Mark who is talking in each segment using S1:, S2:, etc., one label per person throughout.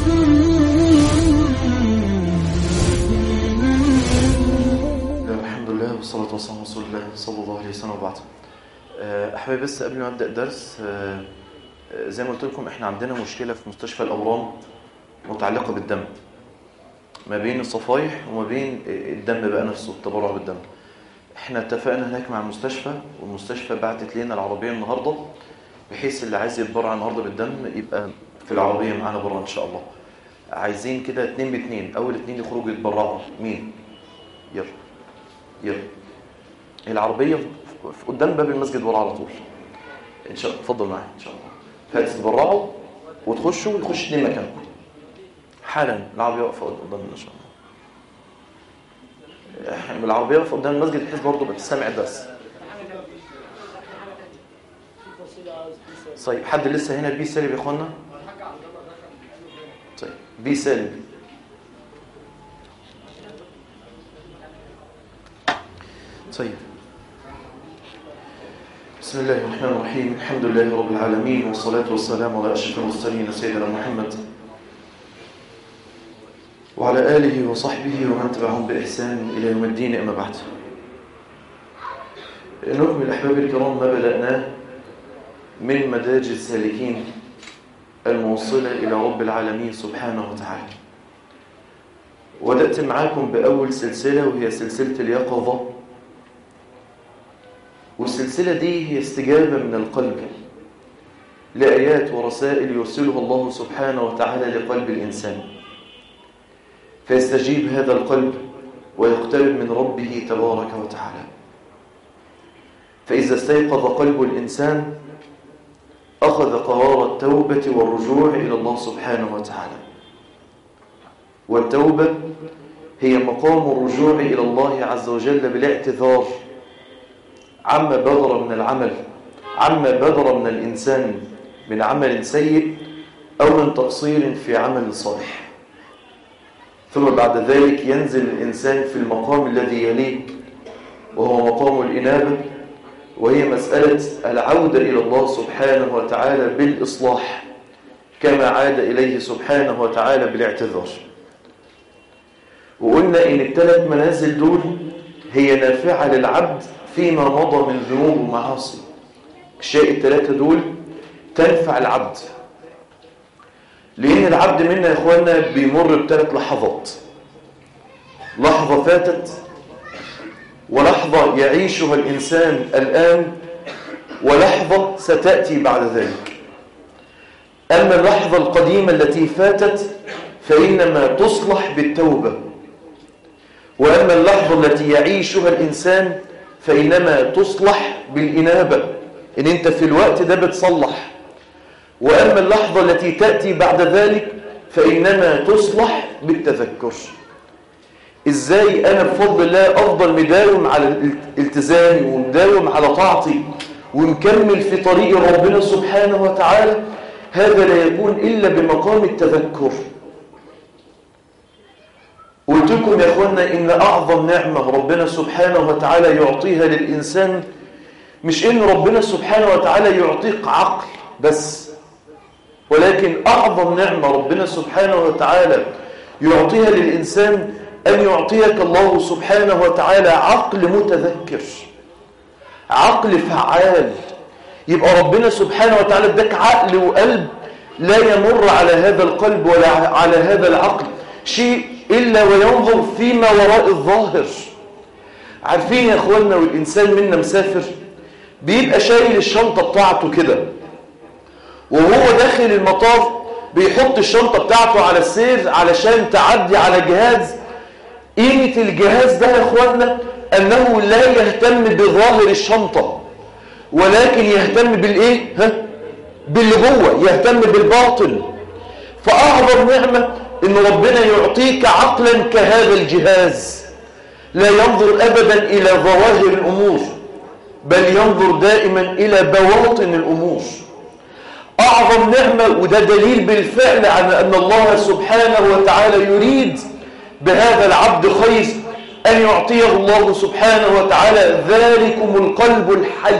S1: الحمد لله والصلاة والسلام على رسول الله صلى الله عليه وسلم وبعد آه، أحبابي بس قبل ما أبدأ الدرس آه، آه، زي ما قلت لكم إحنا عندنا مشكلة في مستشفى الأورام متعلقة بالدم ما بين الصفايح وما بين الدم بقى نفسه التبرع بالدم إحنا اتفقنا هناك مع المستشفى والمستشفى بعتت لنا العربية النهاردة بحيث اللي عايز يتبرع النهاردة بالدم يبقى في العربية معانا بره إن شاء الله عايزين كده اتنين باتنين أول اتنين يخرجوا يتبرعوا مين؟ يلا يلا العربية في قدام باب المسجد ورا على طول ان شاء الله اتفضل معايا ان شاء الله فتتبرعوا وتخشوا وتخش اتنين مكانكم حالا العربية واقفة قدامنا ان شاء الله احنا العربية واقفة قدام المسجد بحيث برضه بتستمع الدرس طيب حد لسه هنا بي سالب يا اخوانا طيب بي سالب طيب بسم الله الرحمن الرحيم الحمد لله رب العالمين والصلاة والسلام على أشرف المرسلين سيدنا محمد وعلى آله وصحبه ومن تبعهم بإحسان إلى يوم الدين أما بعد نكمل أحباب الكرام ما بدأناه من مداج السالكين الموصلة إلى رب العالمين سبحانه وتعالى وبدأت معاكم بأول سلسلة وهي سلسلة اليقظة والسلسلة دي هي استجابة من القلب لآيات ورسائل يرسلها الله سبحانه وتعالى لقلب الإنسان فيستجيب هذا القلب ويقترب من ربه تبارك وتعالى فإذا استيقظ قلب الإنسان أخذ قرار التوبة والرجوع إلى الله سبحانه وتعالى والتوبة هي مقام الرجوع إلى الله عز وجل بالاعتذار عما بدر من العمل عما بدر من الإنسان من عمل سيء أو من تقصير في عمل صالح ثم بعد ذلك ينزل الإنسان في المقام الذي يليه وهو مقام الإنابة وهي مسألة العودة إلى الله سبحانه وتعالى بالإصلاح كما عاد إليه سبحانه وتعالى بالاعتذار وقلنا إن الثلاث منازل دول هي نافعة للعبد فيما مضى من ذنوب ومعاصي الشيء الثلاثة دول تنفع العبد لأن العبد منا يا إخواننا بيمر بثلاث لحظات لحظة فاتت ولحظة يعيشها الإنسان الآن ولحظة ستأتي بعد ذلك أما اللحظة القديمة التي فاتت فإنما تصلح بالتوبة وأما اللحظة التي يعيشها الإنسان فإنما تصلح بالإنابة إن أنت في الوقت ده بتصلح وأما اللحظة التي تأتي بعد ذلك فإنما تصلح بالتذكر إزاي أنا بفضل الله أفضل مداوم على الالتزام ومداوم على طاعتي ومكمل في طريق ربنا سبحانه وتعالى هذا لا يكون إلا بمقام التذكر قلت لكم يا أخوانا إن أعظم نعمة ربنا سبحانه وتعالى يعطيها للإنسان مش إن ربنا سبحانه وتعالى يعطيك عقل بس ولكن أعظم نعمة ربنا سبحانه وتعالى يعطيها للإنسان أن يعطيك الله سبحانه وتعالى عقل متذكر عقل فعال يبقى ربنا سبحانه وتعالى اداك عقل وقلب لا يمر على هذا القلب ولا على هذا العقل شيء إلا وينظر فيما وراء الظاهر عارفين يا أخوانا والإنسان منا مسافر بيبقى شايل الشنطة بتاعته كده وهو داخل المطار بيحط الشنطة بتاعته على السير علشان تعدي على جهاز قيمة الجهاز ده يا أخوانا أنه لا يهتم بظاهر الشنطة ولكن يهتم بالإيه؟ ها؟ باللي جوه يهتم بالباطن فأعظم نعمة إن ربنا يعطيك عقلا كهذا الجهاز لا ينظر أبدا إلى ظواهر الأمور بل ينظر دائما إلى بواطن الأمور أعظم نعمة وده دليل بالفعل على أن الله سبحانه وتعالى يريد بهذا العبد خير أن يعطيه الله سبحانه وتعالى ذلكم القلب الحي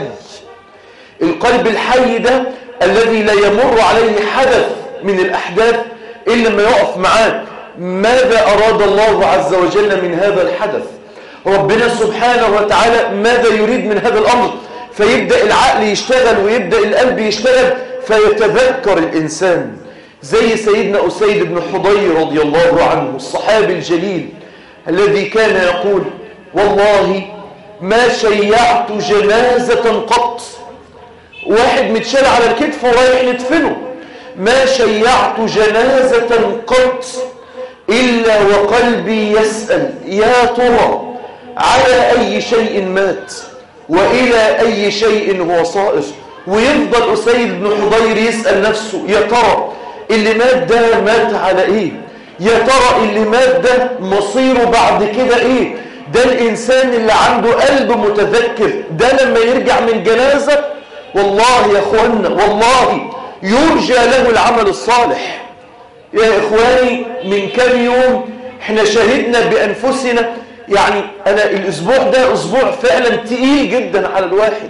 S1: القلب الحي ده الذي لا يمر عليه حدث من الأحداث إلا لما يقف معاه ماذا أراد الله عز وجل من هذا الحدث ربنا سبحانه وتعالى ماذا يريد من هذا الأمر فيبدأ العقل يشتغل ويبدأ القلب يشتغل فيتذكر الإنسان زي سيدنا أسيد بن حضير رضي الله عنه الصحابي الجليل الذي كان يقول والله ما شيعت جنازة قط واحد متشال على الكتف ورايح ندفنه ما شيعت جنازة قط إلا وقلبي يسأل يا ترى على أي شيء مات وإلى أي شيء هو صائر ويفضل أسيد بن حضير يسأل نفسه يا ترى اللي مات ده مات على إيه يا ترى اللي مات ده مصيره بعد كده إيه ده الإنسان اللي عنده قلب متذكر ده لما يرجع من جنازة والله يا أخوانا والله يرجى له العمل الصالح يا إخواني من كم يوم احنا شهدنا بأنفسنا يعني أنا الأسبوع ده أسبوع فعلا تقيل جدا على الواحد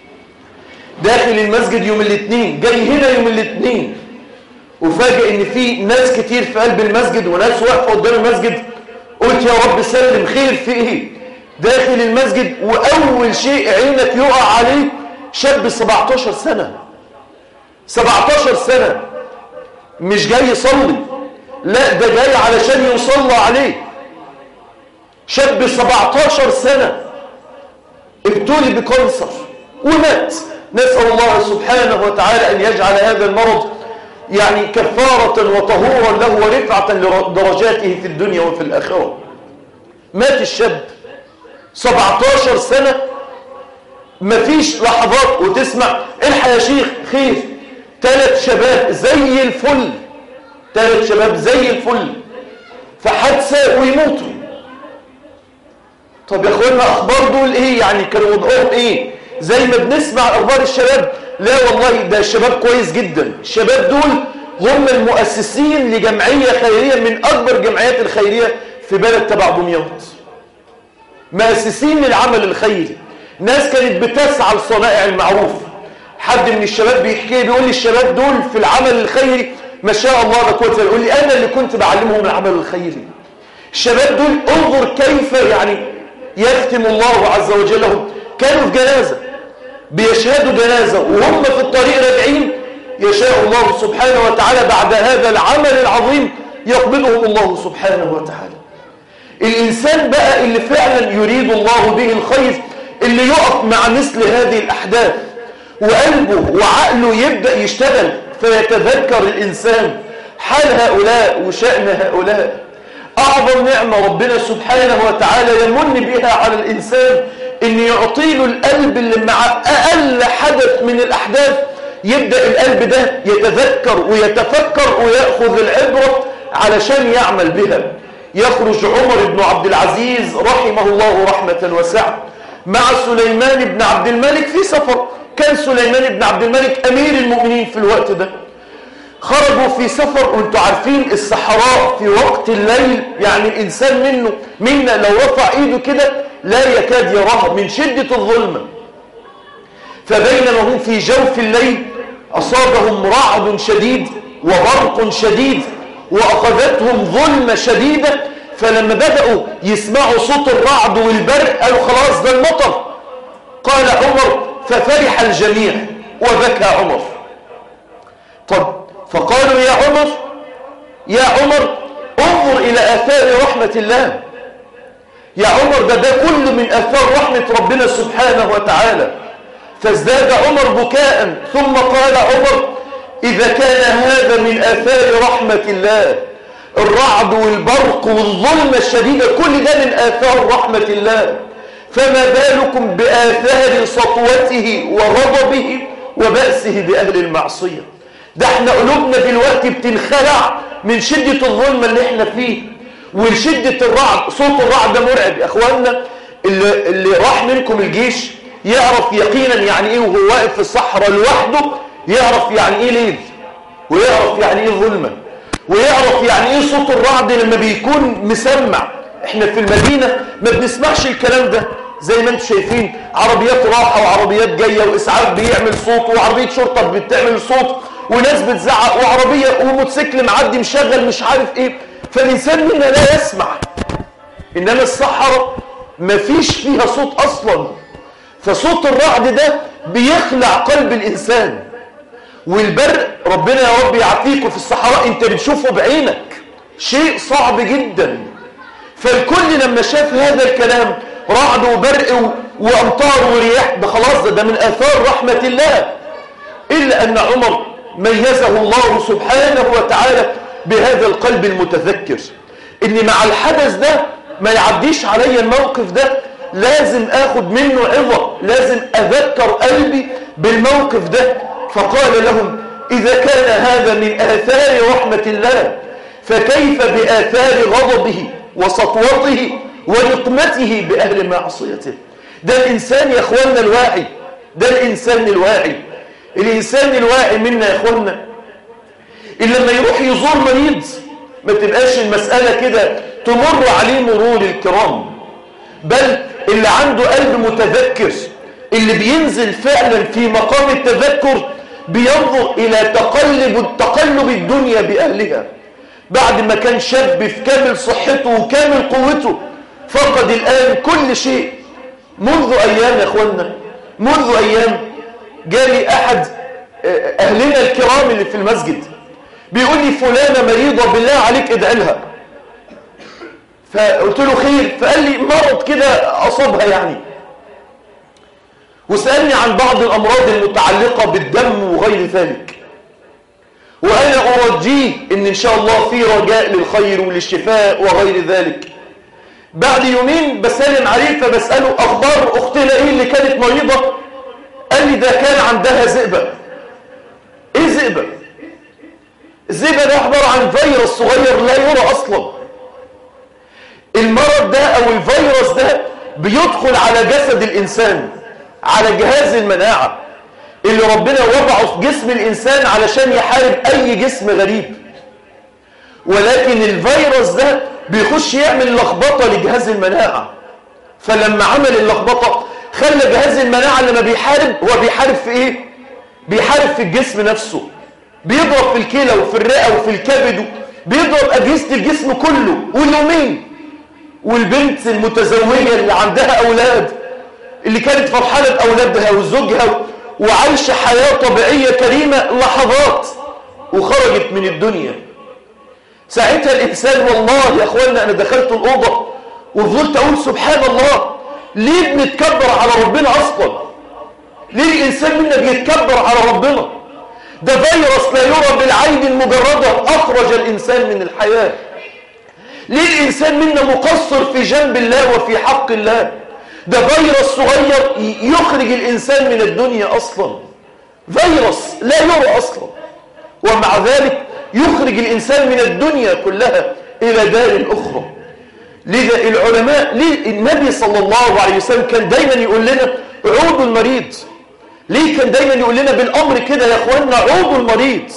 S1: داخل المسجد يوم الاثنين جاي هنا يوم الاثنين وفاجئ ان في ناس كتير في قلب المسجد وناس واقفه قدام المسجد قلت يا رب سلم خير في ايه داخل المسجد واول شيء عينك يقع عليه شاب 17 سنه 17 سنه مش جاي يصلي لا ده جاي علشان يصلى عليه شاب 17 سنة ابتلي بكانسر ومات نسأل الله سبحانه وتعالى أن يجعل هذا المرض يعني كفارة وطهورا له ورفعة لدرجاته في الدنيا وفي الآخرة مات الشاب 17 سنة مفيش لحظات وتسمع الحق يا شيخ خير ثلاث شباب زي الفل ثلاث شباب زي الفل في حادثة ويموتوا طب يا اخوانا اخبار دول ايه يعني كانوا وضعهم ايه زي ما بنسمع اخبار الشباب لا والله ده الشباب كويس جدا الشباب دول هم المؤسسين لجمعية خيرية من اكبر جمعيات الخيرية في بلد تبع دمياط مؤسسين للعمل الخيري ناس كانت بتسعى لصنائع المعروف حد من الشباب بيحكي بيقول لي الشباب دول في العمل الخيري ما شاء الله لا قوه يقول لي انا اللي كنت بعلمهم العمل الخيري الشباب دول انظر كيف يعني يختم الله عز وجل لهم كانوا في جنازة بيشهدوا جنازة وهم في الطريق راجعين يشاء الله سبحانه وتعالى بعد هذا العمل العظيم يقبضهم الله سبحانه وتعالى الإنسان بقى اللي فعلا يريد الله به الخير اللي يقف مع مثل هذه الأحداث وقلبه وعقله يبدأ يشتغل فيتذكر الإنسان حال هؤلاء وشأن هؤلاء أعظم نعمة ربنا سبحانه وتعالى يمن بها على الإنسان إن يعطيله القلب اللي مع أقل حدث من الأحداث يبدأ القلب ده يتذكر ويتفكر ويأخذ العبرة علشان يعمل بها يخرج عمر بن عبد العزيز رحمه الله رحمة واسعة مع سليمان بن عبد الملك في سفر كان سليمان بن عبد الملك أمير المؤمنين في الوقت ده خرجوا في سفر وانتوا عارفين الصحراء في وقت الليل يعني الإنسان منه منا لو رفع ايده كده لا يكاد يراها من شدة الظلمة فبينما هم في جوف الليل أصابهم رعد شديد وبرق شديد وأخذتهم ظلمة شديدة فلما بدأوا يسمعوا صوت الرعد والبرق قالوا خلاص ده المطر قال عمر ففرح الجميع وبكى عمر طب فقالوا يا عمر يا عمر انظر إلى آثار رحمة الله يا عمر ده ده كله من آثار رحمة ربنا سبحانه وتعالى فازداد عمر بكاء ثم قال عمر إذا كان هذا من آثار رحمة الله الرعد والبرق والظلمة الشديدة كل ده من آثار رحمة الله فما بالكم بآثار سطوته وغضبه وبأسه بأهل المعصية ده احنا قلوبنا دلوقتي بتنخلع من شدة الظلمة اللي احنا فيه وشدة الرعد صوت الرعد ده مرعب يا اخوانا اللي, اللي راح منكم الجيش يعرف يقينا يعني ايه وهو واقف في الصحراء لوحده يعرف يعني ايه ليل ويعرف يعني ايه ظلمة ويعرف يعني ايه صوت الرعد لما بيكون مسمع احنا في المدينة ما بنسمعش الكلام ده زي ما انتم شايفين عربيات راحة وعربيات جاية وإسعاف بيعمل صوت وعربية شرطة بتعمل صوت وناس بتزعق وعربية وموتوسيكل معدي مشغل مش عارف ايه فالإنسان منا لا يسمع إنما الصحراء مفيش فيها صوت أصلا فصوت الرعد ده بيخلع قلب الإنسان والبرق ربنا يا رب يعافيكم في الصحراء انت بتشوفه بعينك شيء صعب جدا فالكل لما شاف هذا الكلام رعد وبرق وامطار ورياح ده خلاص ده, ده من اثار رحمه الله الا ان عمر ميزه الله سبحانه وتعالى بهذا القلب المتذكر ان مع الحدث ده ما يعديش علي الموقف ده لازم اخد منه عظة لازم اذكر قلبي بالموقف ده فقال لهم اذا كان هذا من اثار رحمة الله فكيف باثار غضبه وسطوته ونقمته باهل معصيته ده الانسان يا اخواننا الواعي ده الانسان الواعي الانسان الواعي منا يا اخواننا اللي لما يروح يزور مريض ما تبقاش المسألة كده تمر عليه مرور الكرام بل اللي عنده قلب متذكر اللي بينزل فعلا في مقام التذكر بينظر إلى تقلب تقلب الدنيا بأهلها بعد ما كان شاب في كامل صحته وكامل قوته فقد الآن كل شيء منذ أيام يا أخوانا منذ أيام جالي أحد أهلنا الكرام اللي في المسجد بيقول لي فلانة مريضة بالله عليك ادعي لها فقلت له خير فقال لي مرض كده أصابها يعني وسألني عن بعض الأمراض المتعلقة بالدم وغير ذلك وأنا أرجيه إن إن شاء الله في رجاء للخير وللشفاء وغير ذلك بعد يومين بسلم عليه فبسأله أخبار أختنا إيه اللي كانت مريضة قال لي ده كان عندها زئبة إيه زئبة الزئبة ده عبارة عن فيروس صغير لا يرى أصلا المرض ده أو الفيروس ده بيدخل على جسد الإنسان على جهاز المناعة اللي ربنا وضعه في جسم الإنسان علشان يحارب أي جسم غريب ولكن الفيروس ده بيخش يعمل لخبطة لجهاز المناعة فلما عمل اللخبطة خلى جهاز المناعة لما بيحارب هو بيحارب في ايه بيحارب في الجسم نفسه بيضرب في الكلى وفي الرئة وفي الكبد بيضرب أجهزة الجسم كله واليومين والبنت المتزوجة اللي عندها أولاد اللي كانت فرحانة بأولادها وزوجها وعايشة حياة طبيعية كريمة لحظات وخرجت من الدنيا ساعتها الإنسان والله يا أخوانا أنا دخلت الأوضة وفضلت أقول سبحان الله ليه بنتكبر على ربنا أصلا ليه الإنسان منا بيتكبر على ربنا ده فيروس لا يرى بالعين المجردة أخرج الإنسان من الحياة ليه الإنسان منا مقصر في جنب الله وفي حق الله ده فيروس صغير يخرج الإنسان من الدنيا أصلا فيروس لا يرى أصلا ومع ذلك يخرج الإنسان من الدنيا كلها إلى دار أخرى لذا العلماء ليه النبي صلى الله عليه وسلم كان دايما يقول لنا عودوا المريض ليه كان دايما يقول لنا بالأمر كده يا أخواننا عودوا المريض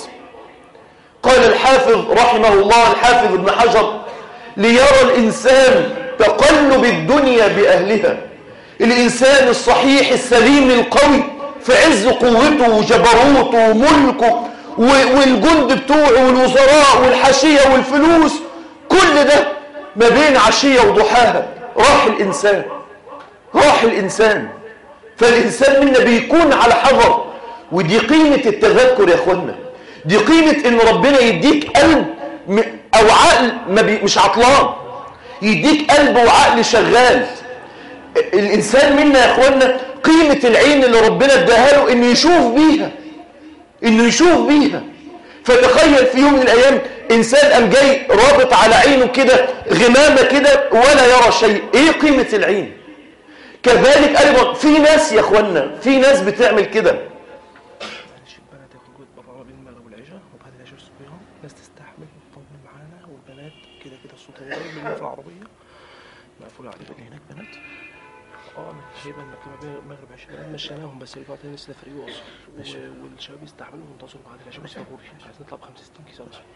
S1: قال الحافظ رحمه الله الحافظ ابن حجر ليرى الإنسان تقلب الدنيا بأهلها الإنسان الصحيح السليم القوي في عز قوته وجبروته وملكه والجند بتوعه والوزراء والحاشية والفلوس كل ده ما بين عشية وضحاها راح الإنسان راح الإنسان فالإنسان منا بيكون على حذر ودي قيمة التذكر يا أخوانا دي قيمة إن ربنا يديك قلب أو عقل ما بي مش عطلان يديك قلب وعقل شغال الإنسان منا يا أخوانا قيمة العين اللي ربنا اداها له إنه يشوف بيها إنه يشوف بيها فتخيل في يوم من الأيام إنسان قام جاي رابط على عينه كده غمامة كده ولا يرى شيء إيه قيمة العين كذلك أيضا في ناس يا أخوانا في ناس بتعمل كده
S2: البنات يخرجوا يتبرعوا بين المغرب والعشاء وبعدين يعيشوا صبيهم ناس تستحمل وتطول معانا والبنات كده كده الصوت واطي من في العربية مقفولة على اللي هناك بنات اه من هيبة المكتبة بين المغرب والعشاء مشيناهم بس اللي بعدين لسه فريق وصل و- والشباب يستحملوا وينتصروا بعد العشاء بس فابوري عايزين نطلع ب 65 كيس رز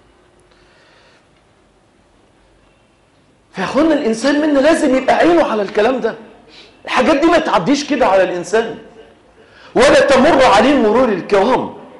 S1: فيا أخوانا الإنسان منا لازم يبقى عينه على الكلام ده الحاجات دي ما تعديش كده على الإنسان ولا تمر عليه مرور الكرام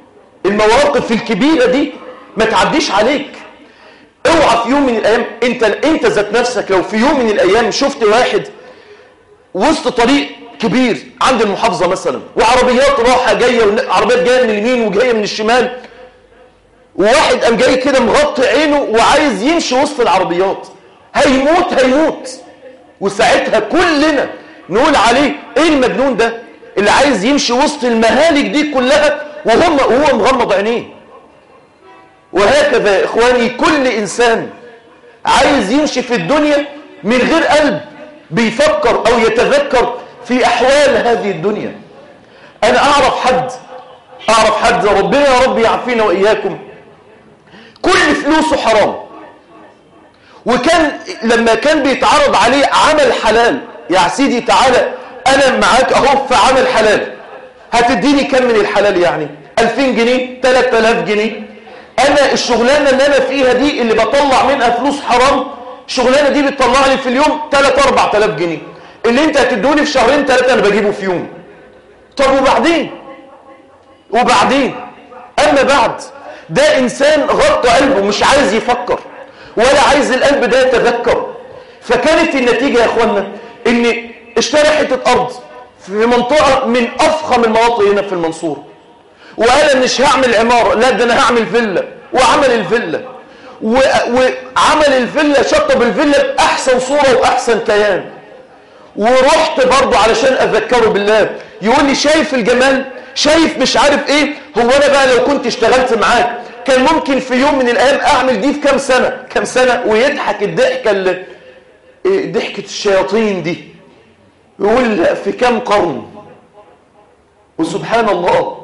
S1: المواقف الكبيرة دي ما تعديش عليك اوعى في يوم من الايام انت انت ذات نفسك لو في يوم من الايام شفت واحد وسط طريق كبير عند المحافظة مثلا وعربيات رايحة جاية وعربيات جاية من اليمين وجاية من الشمال وواحد قام جاي كده مغطي عينه وعايز يمشي وسط العربيات هيموت هيموت وساعتها كلنا نقول عليه ايه المجنون ده اللي عايز يمشي وسط المهالك دي كلها وهم وهو مغمض عينيه وهكذا يا اخواني كل انسان عايز يمشي في الدنيا من غير قلب بيفكر او يتذكر في احوال هذه الدنيا انا اعرف حد اعرف حد ربنا يا رب يعافينا واياكم كل فلوسه حرام وكان لما كان بيتعرض عليه عمل حلال يا سيدي تعالى انا معاك اهو في عمل حلال هتديني كم من الحلال يعني 2000 جنيه 3000 جنيه انا الشغلانه اللي انا فيها دي اللي بطلع منها فلوس حرام الشغلانه دي بتطلع لي في اليوم 3 4000 جنيه اللي انت هتدوني في شهرين ثلاثه انا بجيبه في يوم طب وبعدين وبعدين اما بعد ده انسان غطى قلبه مش عايز يفكر ولا عايز القلب ده يتذكر فكانت النتيجه يا اخوانا ان اشترى حته ارض في منطقه من افخم المناطق هنا في المنصوره وقال ان مش هعمل عماره لا ده انا هعمل فيلا وعمل الفيلا و... وعمل الفيلا شطب الفيلا باحسن صوره واحسن كيان ورحت برضه علشان اذكره بالله يقول لي شايف الجمال شايف مش عارف ايه هو انا بقى لو كنت اشتغلت معاك كان ممكن في يوم من الايام اعمل دي في كام سنه كام سنه ويضحك الضحكه اللي إيه ضحكه الشياطين دي يقول لا في كام قرن وسبحان الله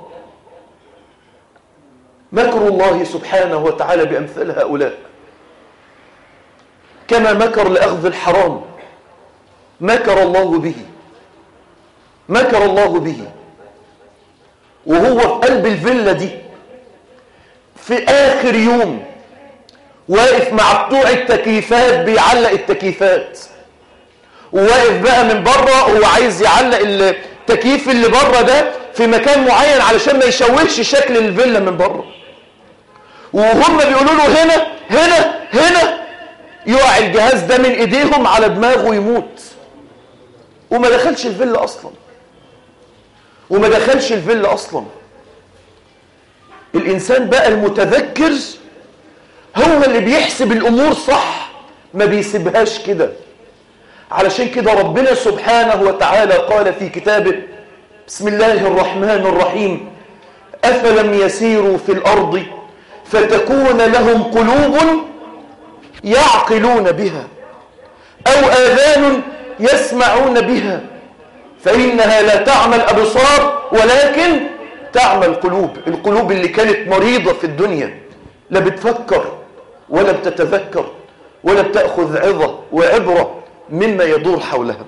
S1: مكر الله سبحانه وتعالى بأمثال هؤلاء كما مكر لأخذ الحرام مكر الله به مكر الله به وهو في قلب الفيلا دي في آخر يوم واقف مع بتوع التكييفات بيعلق التكييفات وواقف بقى من بره هو عايز يعلق التكييف اللي بره ده في مكان معين علشان ما يشوهش شكل الفيلا من بره وهم بيقولوا له هنا هنا هنا يقع الجهاز ده من ايديهم على دماغه ويموت وما دخلش الفيلا اصلا وما دخلش الفيلا اصلا الانسان بقى المتذكر هو اللي بيحسب الامور صح ما بيسيبهاش كده علشان كده ربنا سبحانه وتعالى قال في كتابه بسم الله الرحمن الرحيم افلم يسيروا في الارض فتكون لهم قلوب يعقلون بها أو آذان يسمعون بها فإنها لا تعمى الأبصار ولكن تعمى القلوب القلوب اللي كانت مريضة في الدنيا لا بتفكر ولا بتتذكر ولا بتأخذ عظة وعبرة مما يدور حولها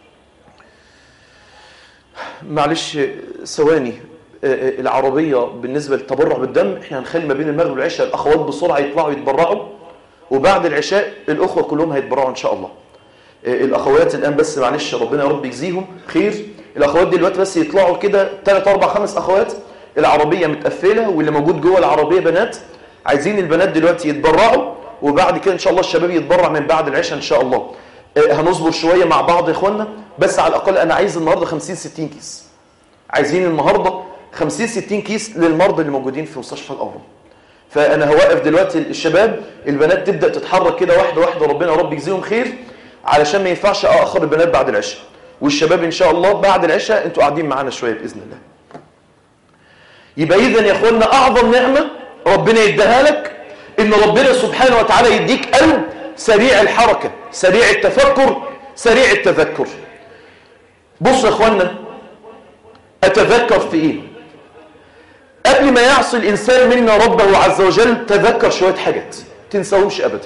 S1: معلش ثواني العربية بالنسبة للتبرع بالدم احنا هنخلي ما بين المغرب والعشاء الأخوات بسرعة يطلعوا يتبرعوا وبعد العشاء الأخوة كلهم هيتبرعوا إن شاء الله الأخوات الآن بس معلش ربنا يا رب يجزيهم خير الأخوات دلوقتي بس يطلعوا كده 3 4 5 أخوات العربية متقفلة واللي موجود جوه العربية بنات عايزين البنات دلوقتي يتبرعوا وبعد كده إن شاء الله الشباب يتبرع من بعد العشاء إن شاء الله هنصبر شوية مع بعض يا إخوانا بس على الأقل أنا عايز النهاردة 50 60 كيس عايزين النهاردة 50 60 كيس للمرضى اللي موجودين في مستشفى الأورام فأنا هوقف دلوقتي الشباب البنات تبدأ تتحرك كده واحدة واحدة ربنا يا رب يجزيهم خير علشان ما ينفعش أأخر البنات بعد العشاء والشباب إن شاء الله بعد العشاء أنتوا قاعدين معانا شوية بإذن الله يبقى إذا يا أخوانا أعظم نعمة ربنا يديها لك إن ربنا سبحانه وتعالى يديك قلب سريع الحركة سريع التفكر سريع التذكر بص يا أخوانا أتذكر في إيه قبل ما يعصي الإنسان منا ربه عز وجل تذكر شوية حاجات تنساهمش أبدا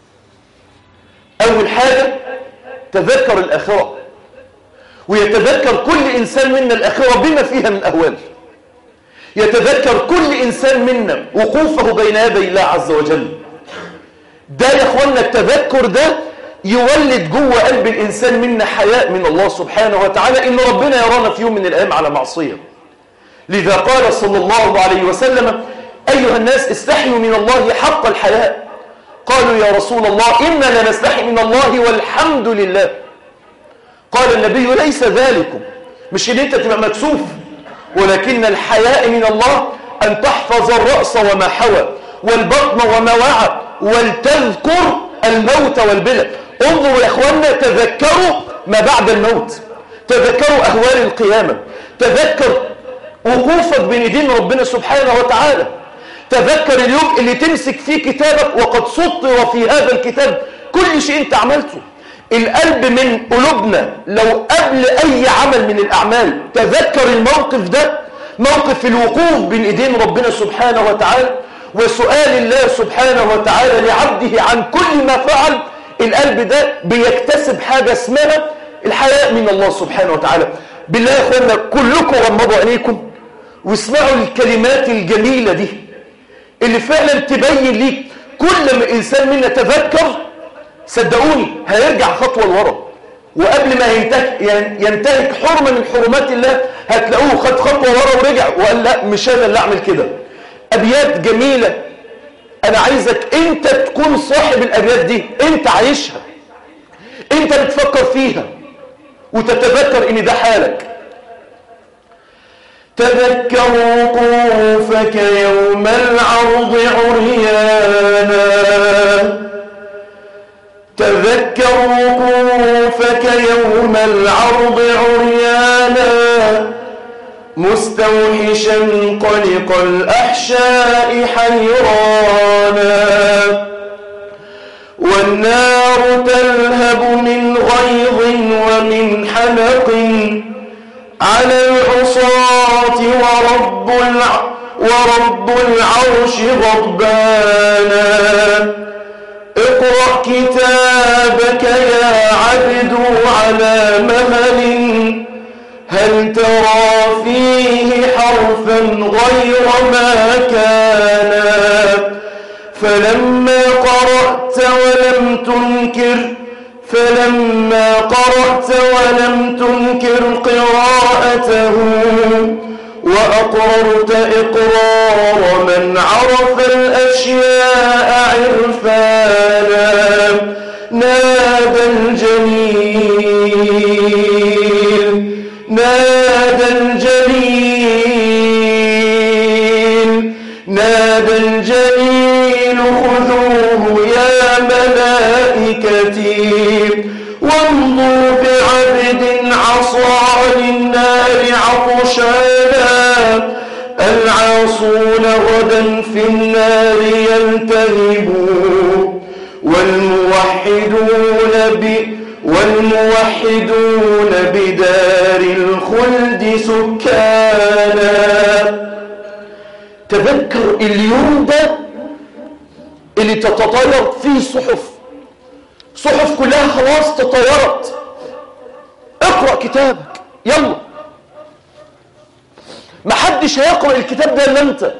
S1: أول حاجة تذكر الآخرة ويتذكر كل إنسان منا الآخرة بما فيها من أهوال يتذكر كل إنسان منا وقوفه بين يدي الله عز وجل ده يا أخوانا التذكر ده يولد جوه قلب الإنسان منا حياء من الله سبحانه وتعالى إن ربنا يرانا في يوم من الأيام على معصية لذا قال صلى الله عليه وسلم أيها الناس استحيوا من الله حق الحياء قالوا يا رسول الله إنا لنستحي من الله والحمد لله قال النبي ليس ذلكم مش ان انت تبقى مكسوف ولكن الحياء من الله أن تحفظ الرأس وما حوى والبطن وما وعى ولتذكر الموت والبلى انظروا يا اخوانا تذكروا ما بعد الموت تذكروا أهوال القيامة تذكر وقوفك بين ايدين ربنا سبحانه وتعالى تذكر اليوم اللي تمسك فيه كتابك وقد سطر في هذا الكتاب كل شيء انت عملته القلب من قلوبنا لو قبل اي عمل من الاعمال تذكر الموقف ده موقف الوقوف بين ايدين ربنا سبحانه وتعالى وسؤال الله سبحانه وتعالى لعبده عن كل ما فعل القلب ده بيكتسب حاجة اسمها الحياء من الله سبحانه وتعالى بالله يا اخوانا كلكم غمضوا عينيكم واسمعوا الكلمات الجميلة دي اللي فعلا تبين ليك كل ما الإنسان منا تذكر صدقوني هيرجع خطوة لورا وقبل ما ينتهك ينتهك حرمة من حرمات الله هتلاقوه خد خطوة ورا ورجع وقال لا مش أنا اللي أعمل كده أبيات جميلة أنا عايزك أنت تكون صاحب الأبيات دي أنت عايشها أنت بتفكر فيها وتتذكر إن ده حالك تذكر وقوفك يوم العرض عريانا تذكر وقوفك يوم العرض عريانا مستوحشا قلق الأحشاء حيرانا والنار تلهب من غيظ ومن حنق على العصاة ورب, الع... ورب العرش غضبانا اقرأ كتابك يا عبد على مهل هل ترى فيه حرفا غير ما كان فلما قرأت ولم تنكر فلما قرأت ولم تنكر قراءته وأقررت إقرار من عرف الأشياء عرفانا نادى الجليل نادى الجليل نادى الجليل خذوه يا ملائكتي وامضوا بعبد عصى للنار عطشانا العاصون غدا في النار يلتهبون والموحدون ب والموحدون بدار الخلد سكانا تذكر اليوم ده اللي تتطير فيه صحف صحف كلها خلاص تطيرت اقرأ كتابك يلا محدش هيقرأ الكتاب ده الا انت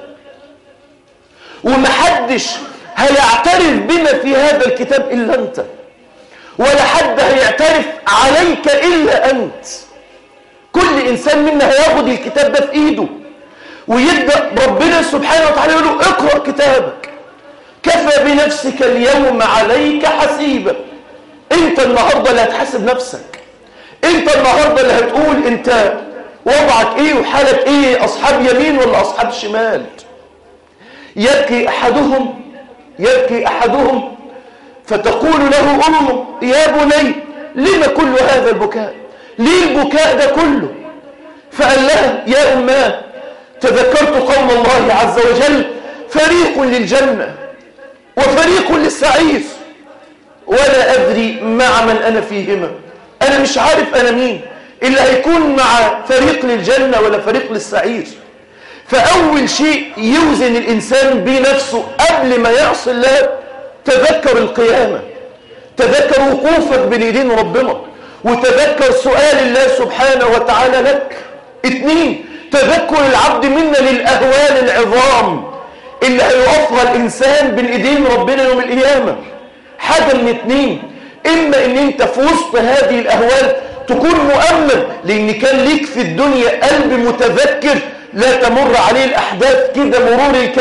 S1: ومحدش هيعترف بما في هذا الكتاب الا انت ولا حد هيعترف عليك الا انت كل انسان منا هياخد الكتاب ده في ايده ويبدأ ربنا سبحانه وتعالى يقول له اقرأ كتابك كفى بنفسك اليوم عليك حسيبا انت النهاردة اللي هتحاسب نفسك انت النهاردة اللي هتقول انت وضعك ايه وحالك ايه اصحاب يمين ولا اصحاب شمال يبكي احدهم يبكي احدهم فتقول له امه يا بني لما كل هذا البكاء ليه البكاء ده كله فقال لها يا اماه تذكرت قول الله عز وجل فريق للجنة وفريق للسعير ولا أدري مع من أنا فيهما أنا مش عارف أنا مين اللي هيكون مع فريق للجنة ولا فريق للسعير فأول شيء يوزن الإنسان بنفسه قبل ما يعصي الله تذكر القيامة تذكر وقوفك بين يدين ربنا وتذكر سؤال الله سبحانه وتعالى لك اثنين تذكر العبد منا للأهوال العظام اللي هيوفر الإنسان بين إيدين ربنا يوم القيامة حاجة من اتنين إما إن أنت في وسط هذه الأهوال تكون مؤمن لأن كان ليك في الدنيا قلب متذكر لا تمر عليه الأحداث كده مرور الكرام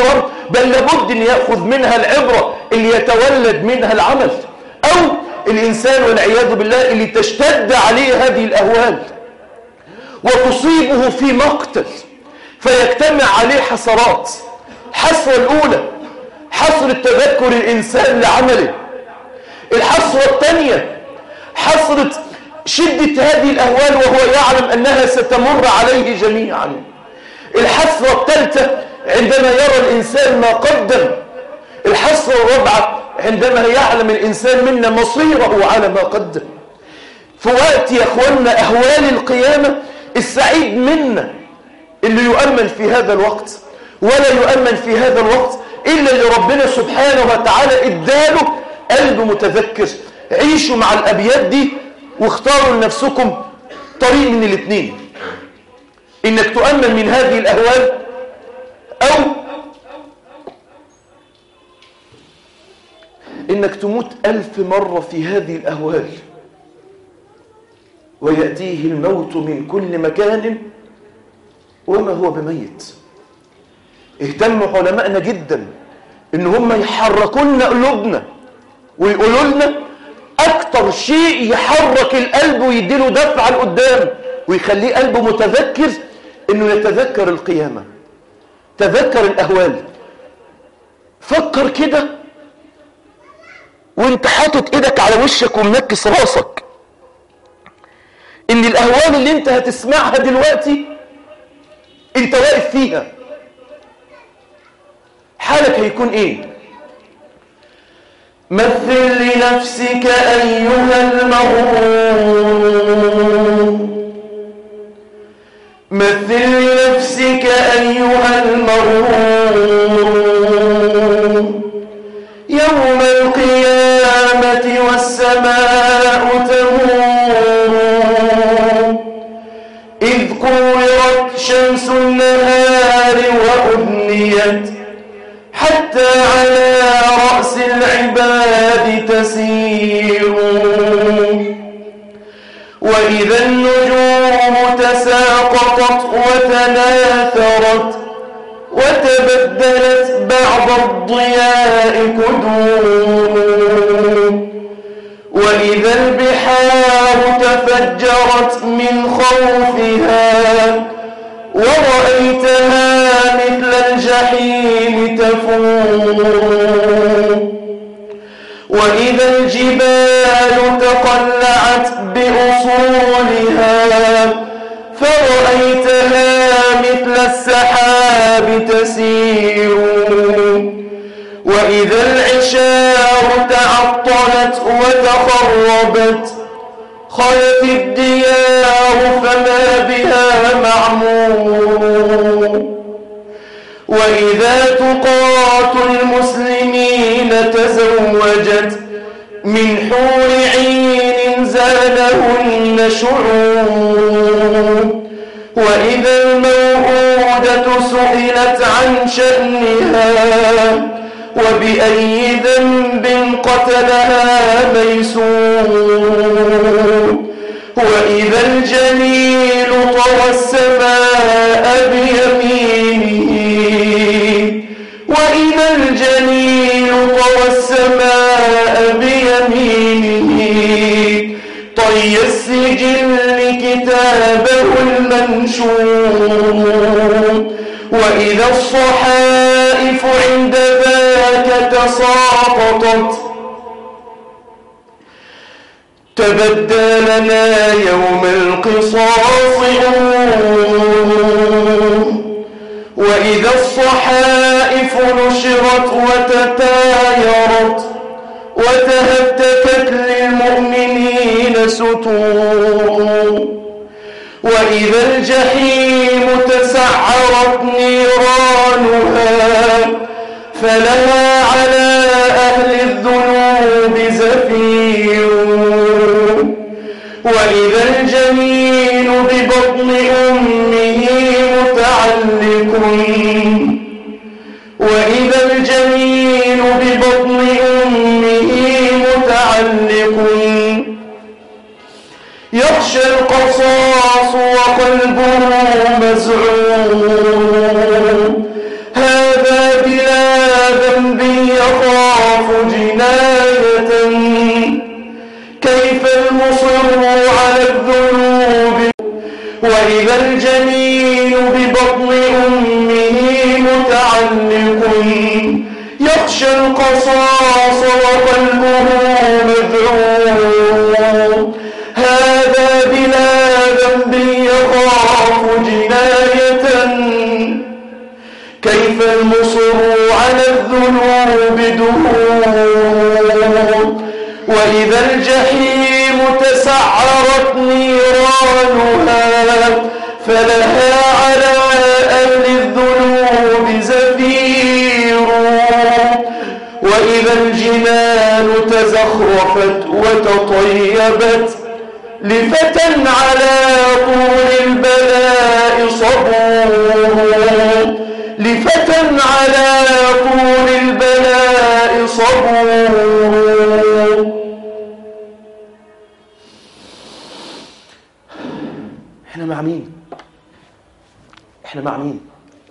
S1: بل لابد أن يأخذ منها العبرة اللي يتولد منها العمل أو الإنسان والعياذ بالله اللي تشتد عليه هذه الأهوال وتصيبه في مقتل فيجتمع عليه حسرات الحسرة الأولى حسرة تذكر الإنسان لعمله الحسرة الثانية حسرة شدة هذه الأهوال وهو يعلم أنها ستمر عليه جميعا الحسرة الثالثة عندما يرى الإنسان ما قدم الحسرة الرابعة عندما يعلم الإنسان منا مصيره على ما قدم في وقت يا أخوانا أهوال القيامة السعيد منا اللي يؤمن في هذا الوقت ولا يؤمن في هذا الوقت إلا اللي ربنا سبحانه وتعالى إداله قلب متذكر عيشوا مع الأبيات دي واختاروا لنفسكم طريق من الاثنين إنك تؤمن من هذه الأهوال أو إنك تموت ألف مرة في هذه الأهوال ويأتيه الموت من كل مكان وما هو بميت اهتموا علماءنا جدا ان هم يحركوا لنا قلوبنا ويقولوا لنا اكتر شيء يحرك القلب ويديله دفعه لقدام ويخليه قلبه متذكر انه يتذكر القيامه تذكر الاهوال فكر كده وانت حاطط ايدك على وشك ومنكس راسك ان الاهوال اللي انت هتسمعها دلوقتي انت واقف فيها حالك هيكون ايه مثل لنفسك ايها المغرور مثل لنفسك ايها المغرور يوم القيامه والسماء تمور إذ كورت شمس النهار وأدنيت حتى على رأس العباد تسير وإذا النجوم تساقطت وتناثرت وتبدلت بعض الضياء كدور وإذا البحار تفجرت من خوفها ورأيتها مثل الجحيم تفور وإذا الجبال تقلعت بأصولها فرأيتها مثل السحاب تسير وإذا العشار تعطلت وتخربت خلت الديار فما بها معمور وإذا تقات المسلمين تزوجت من حور عين زادهن شعور وإذا الموءودة سئلت عن شأنها وبأي ذنب قتلها ميسور وإذا الجليل طوى السماء بيمينه وإذا الجليل طوى السماء بيمينه طي السجل كتابه المنشور وإذا الصحائف عند ذاك تساقطت تبدى لنا يوم القصاص وإذا الصحائف نشرت وتتايرت وتهتكت للمؤمنين ستور وإذا الجحيم تسعرت نيرانها فلها على أهل الذنوب زفير وإذا الجنين ببطن أمه متعلق وإذا الجنين ببطن أمه متعلق يخشى القصاص وقلبه مزعور هذا بلا كيف المصر على الذنوب وإذا الجنين ببطن أمه متعلق يخشى القصاص وقلبه مذعور هذا بلا ذنب يخاف جناية كيف المصر على الذنوب دهور وإذا الجحيم تسعرت نيرانها فلها على أهل الذنوب زفير وإذا الجنان تزخرفت وتطيبت لفتى على طول البلاء صبور لفتى على طول البلاء صبور احنا مع مين احنا مع مين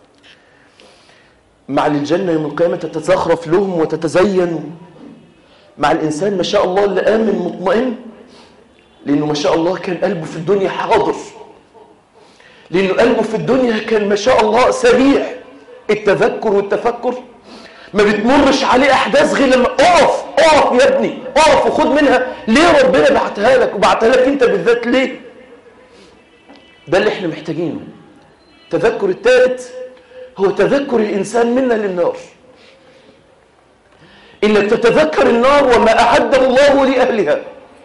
S1: مع الجنة يوم القيامة تتزخرف لهم وتتزين مع الإنسان ما شاء الله اللي آمن مطمئن لأنه ما شاء الله كان قلبه في الدنيا حاضر لأنه قلبه في الدنيا كان ما شاء الله سريع التذكر والتفكر ما بتمرش عليه أحداث غير لما اقف اقف يا ابني اقف وخد منها ليه ربنا بعتها لك وبعتها لك انت بالذات ليه ده اللي احنا محتاجينه التذكر الثالث هو تذكر الإنسان منا للنار إنك تتذكر النار وما أعده الله لأهلها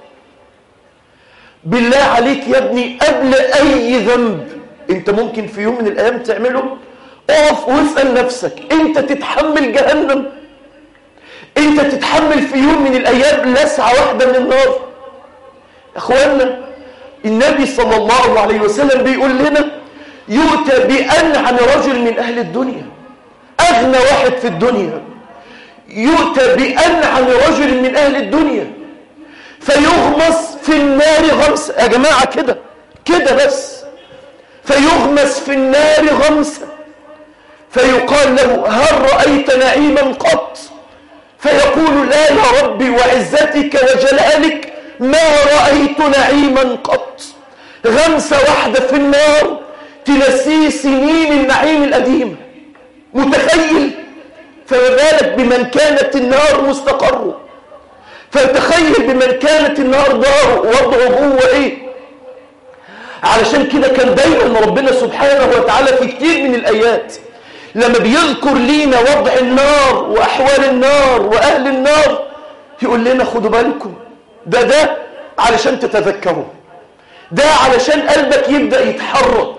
S1: بالله عليك يا ابني قبل أي ذنب أنت ممكن في يوم من الأيام تعمله اقف واسأل نفسك أنت تتحمل جهنم أنت تتحمل في يوم من الأيام لسعة واحدة من النار أخوانا النبي صلى الله عليه وسلم بيقول لنا يؤتى بأنعم رجل من أهل الدنيا أغنى واحد في الدنيا يؤتى بأنعم رجل من أهل الدنيا فيغمس في النار غمسة يا جماعة كده كده بس فيغمس في النار غمسة فيقال له هل رأيت نعيما قط فيقول لا يا ربي وعزتك وجلالك ما رأيت نعيما قط غمسة واحدة في النار تنسيه سنين النعيم القديم متخيل فما بالك بمن كانت النار مستقره فتخيل بمن كانت النار داره وضعه جوه ايه علشان كده كان دايما ربنا سبحانه وتعالى في كتير من الايات لما بيذكر لينا وضع النار واحوال النار واهل النار يقول لنا خدوا بالكم ده ده علشان تتذكروا ده علشان قلبك يبدأ يتحرك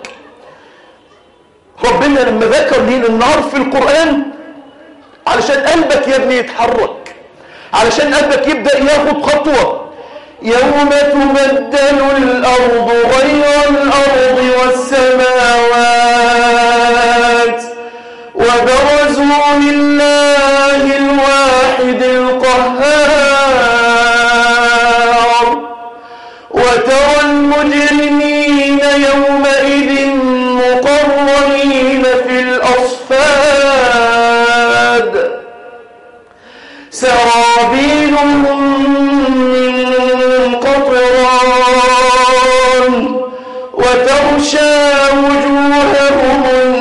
S1: ربنا لما ذكر لينا النار في القرآن علشان قلبك يا ابني يتحرك علشان قلبك يبدأ ياخد خطوة يوم تبدل الأرض غير الأرض والسماوات وبرزوا لله الواحد القهار وترى المجرمين يومئذ مقرنين في الأصفاد سرابيلهم من قطران وتغشى وجوههم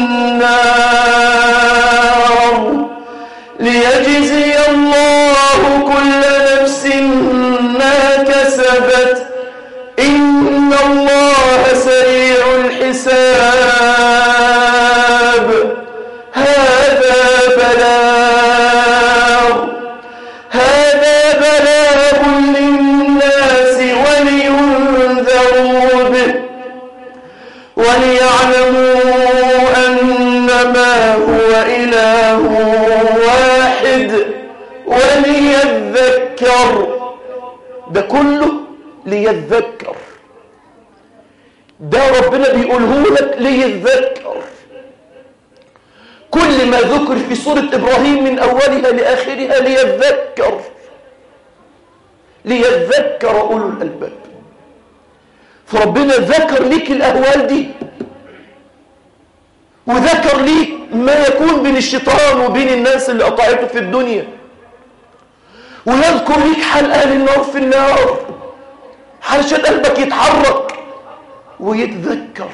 S1: النار ليجزي الله كل نفس ما كسبت إن الله سريع الحساب هذا بلاغ هذا بلاغ للناس ولينذروا به وليعلموا أنما هو إله واحد وليذكر ده كله ليذكر ده ربنا بيقوله لك ليذكر كل ما ذكر في سورة إبراهيم من أولها لآخرها ليذكر ليذكر أولو الألباب فربنا ذكر ليك الأهوال دي وذكر ليك ما يكون بين الشيطان وبين الناس اللي قطعته في الدنيا ويذكر ليك حال أهل النار في النار علشان قلبك يتحرك ويتذكر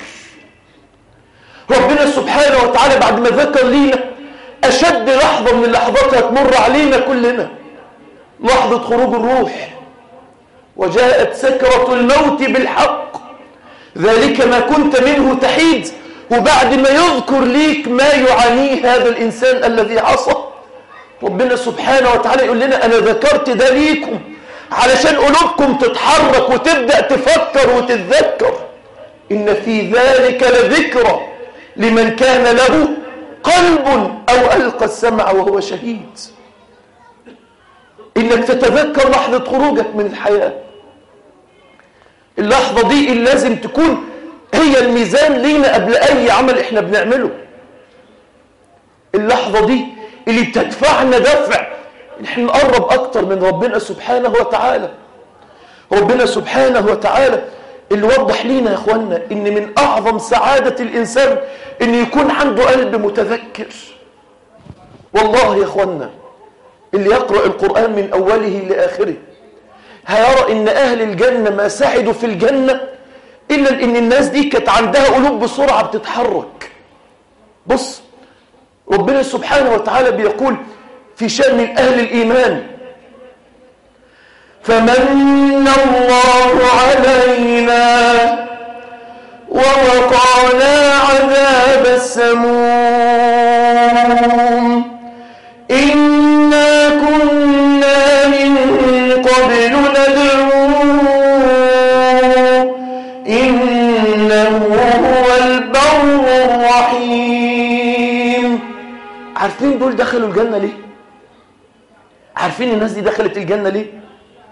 S1: ربنا سبحانه وتعالى بعد ما ذكر لينا أشد لحظة من اللحظات هتمر علينا كلنا لحظة خروج الروح وجاءت سكرة الموت بالحق ذلك ما كنت منه تحيد وبعد ما يذكر ليك ما يعانيه هذا الإنسان الذي عصى ربنا سبحانه وتعالى يقول لنا أنا ذكرت ده ليكم علشان قلوبكم تتحرك وتبدأ تفكر وتتذكر إن في ذلك لذكرى لمن كان له قلب أو ألقى السمع وهو شهيد إنك تتذكر لحظة خروجك من الحياة اللحظة دي اللي لازم تكون هي الميزان لينا قبل أي عمل إحنا بنعمله اللحظة دي اللي بتدفعنا دفع إن إحنا نقرب أكتر من ربنا سبحانه وتعالى ربنا سبحانه وتعالى اللي وضح لينا يا اخوانا ان من اعظم سعادة الانسان ان يكون عنده قلب متذكر والله يا اخوانا اللي يقرأ القرآن من اوله لاخره هيرى ان اهل الجنة ما سعدوا في الجنة الا ان الناس دي كانت عندها قلوب بسرعة بتتحرك بص ربنا سبحانه وتعالى بيقول في شأن اهل الايمان فمن الله علينا ووقانا عذاب السموم إنا كنا من قبل ندعوه إنه هو البر الرحيم عارفين دول دخلوا الجنة ليه؟ عارفين الناس دي دخلت الجنة ليه؟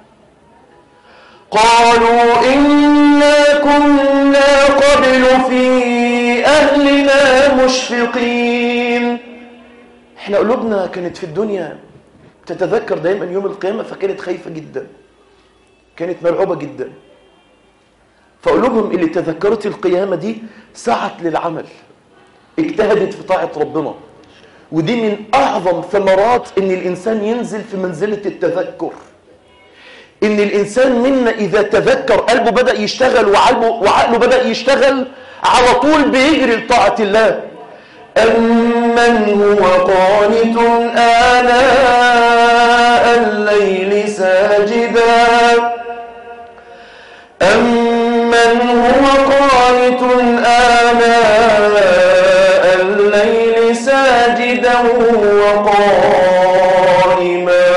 S1: قالوا إنا كنا قبل في أهلنا مشفقين احنا قلوبنا كانت في الدنيا تتذكر دايما يوم القيامة فكانت خايفة جدا كانت مرعوبة جدا فقلوبهم اللي تذكرت القيامة دي سعت للعمل اجتهدت في طاعة ربنا ودي من أعظم ثمرات إن الإنسان ينزل في منزلة التذكر ان الانسان منا اذا تذكر قلبه بدأ يشتغل وعقله, وعقله بدأ يشتغل على طول بيجري لطاعة الله أمن هو قانت آلاء الليل ساجدا أمن هو قانت آلاء الليل ساجدا وقائما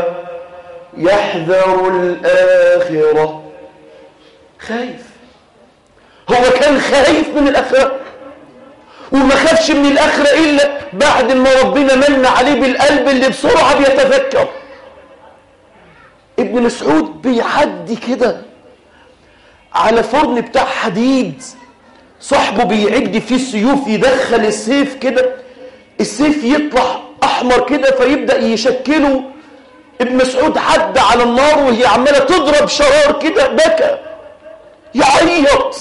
S1: يحذر الآخرة خايف هو كان خايف من الآخرة وما خافش من الآخرة إلا بعد ما ربنا من عليه بالقلب اللي بسرعة بيتذكر ابن مسعود بيعدي كده على فرن بتاع حديد صاحبه بيعد فيه السيوف يدخل السيف كده السيف يطلع أحمر كده فيبدأ يشكله ابن مسعود عدى على النار وهي عمالة تضرب شرار كده بكى يعيط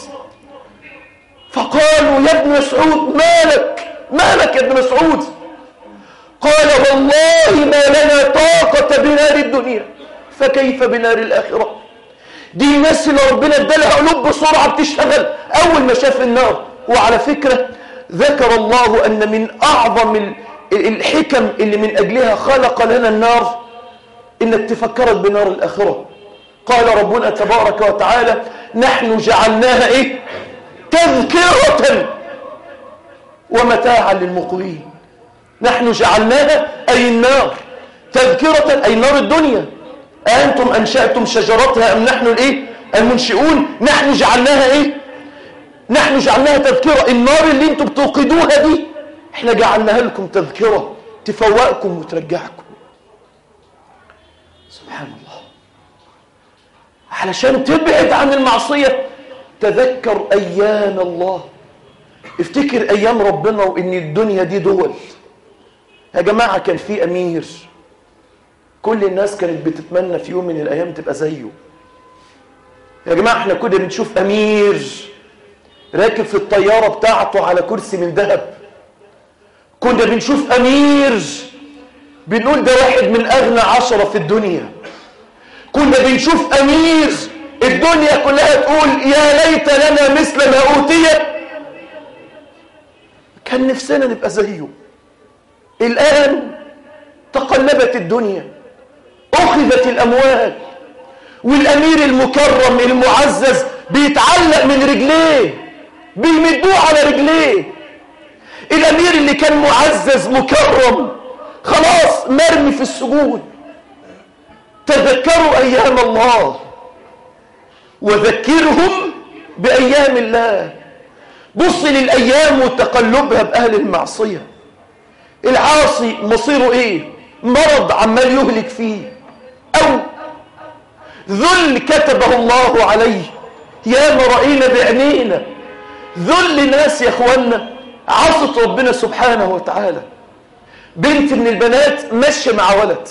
S1: فقالوا يا ابن مسعود مالك مالك يا ابن مسعود قال والله ما لنا طاقة بنار الدنيا فكيف بنار الآخرة دي الناس اللي ربنا ادالها قلوب بسرعة بتشتغل أول ما شاف النار وعلى فكرة ذكر الله أن من أعظم الحكم اللي من أجلها خلق لنا النار إنك تفكرك بنار الآخرة قال ربنا تبارك وتعالى نحن جعلناها إيه تذكرة ومتاعا للمقوين نحن جعلناها أي النار تذكرة أي نار الدنيا أنتم أنشأتم شجرتها أم نحن الإيه المنشئون نحن جعلناها إيه نحن جعلناها تذكرة النار اللي انتم بتوقدوها دي احنا جعلناها لكم تذكرة تفوقكم وترجعكم سبحان الله علشان تبعد عن المعصية تذكر أيام الله افتكر أيام ربنا وإن الدنيا دي دول يا جماعة كان في أمير كل الناس كانت بتتمنى في يوم من الأيام تبقى زيه يا جماعة احنا كنا بنشوف أمير راكب في الطيارة بتاعته على كرسي من ذهب كنا بنشوف أمير بنقول ده واحد من أغنى عشرة في الدنيا كنا بنشوف أمير الدنيا كلها تقول يا ليت لنا مثل ما أوتي كان نفسنا نبقى زيه الآن تقلبت الدنيا أخذت الأموال والأمير المكرم المعزز بيتعلق من رجليه بيمدوه على رجليه الأمير اللي كان معزز مكرم خلاص مرمي في السجون تذكروا أيام الله وذكرهم بأيام الله بص للأيام وتقلبها بأهل المعصية العاصي مصيره إيه مرض عمال يهلك فيه أو ذل كتبه الله عليه يا ما رأينا بعينينا ذل ناس يا اخوانا عصت ربنا سبحانه وتعالى بنت من البنات ماشيه مع ولد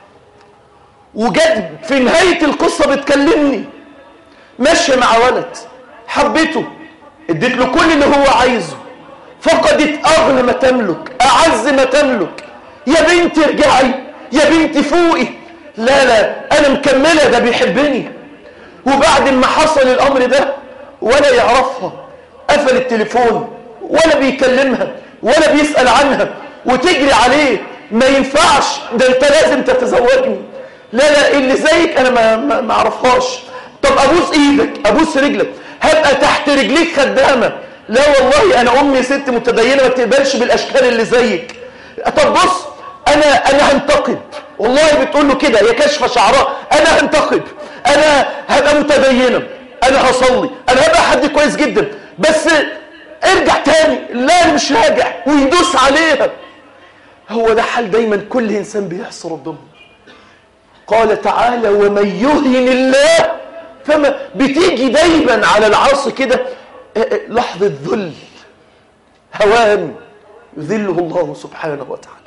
S1: وجد في نهاية القصة بتكلمني ماشيه مع ولد حبته اديت له كل اللي هو عايزه فقدت اغلى ما تملك اعز ما تملك يا بنتي ارجعي يا بنتي فوقي لا لا انا مكمله ده بيحبني وبعد ما حصل الامر ده ولا يعرفها قفل التليفون ولا بيكلمها ولا بيسأل عنها وتجري عليه ما ينفعش ده انت لازم تتزوجني لا لا اللي زيك انا ما, ما, ما اعرفهاش طب ابوس ايدك ابوس رجلك هبقى تحت رجليك خدامه لا والله انا امي ست متدينه ما بتقبلش بالاشكال اللي زيك طب بص انا انا هنتقب والله بتقول له كده يا كشف شعراء انا هنتقب انا هبقى متدينه انا هصلي انا هبقى حد كويس جدا بس ارجع تاني لا انا مش راجع ويدوس عليها هو ده حال دايما كل انسان بيحصي ربنا قال تعالى ومن يهن الله فما بتيجي دايما على العاصي كده لحظة ذل هوان يذله الله سبحانه وتعالى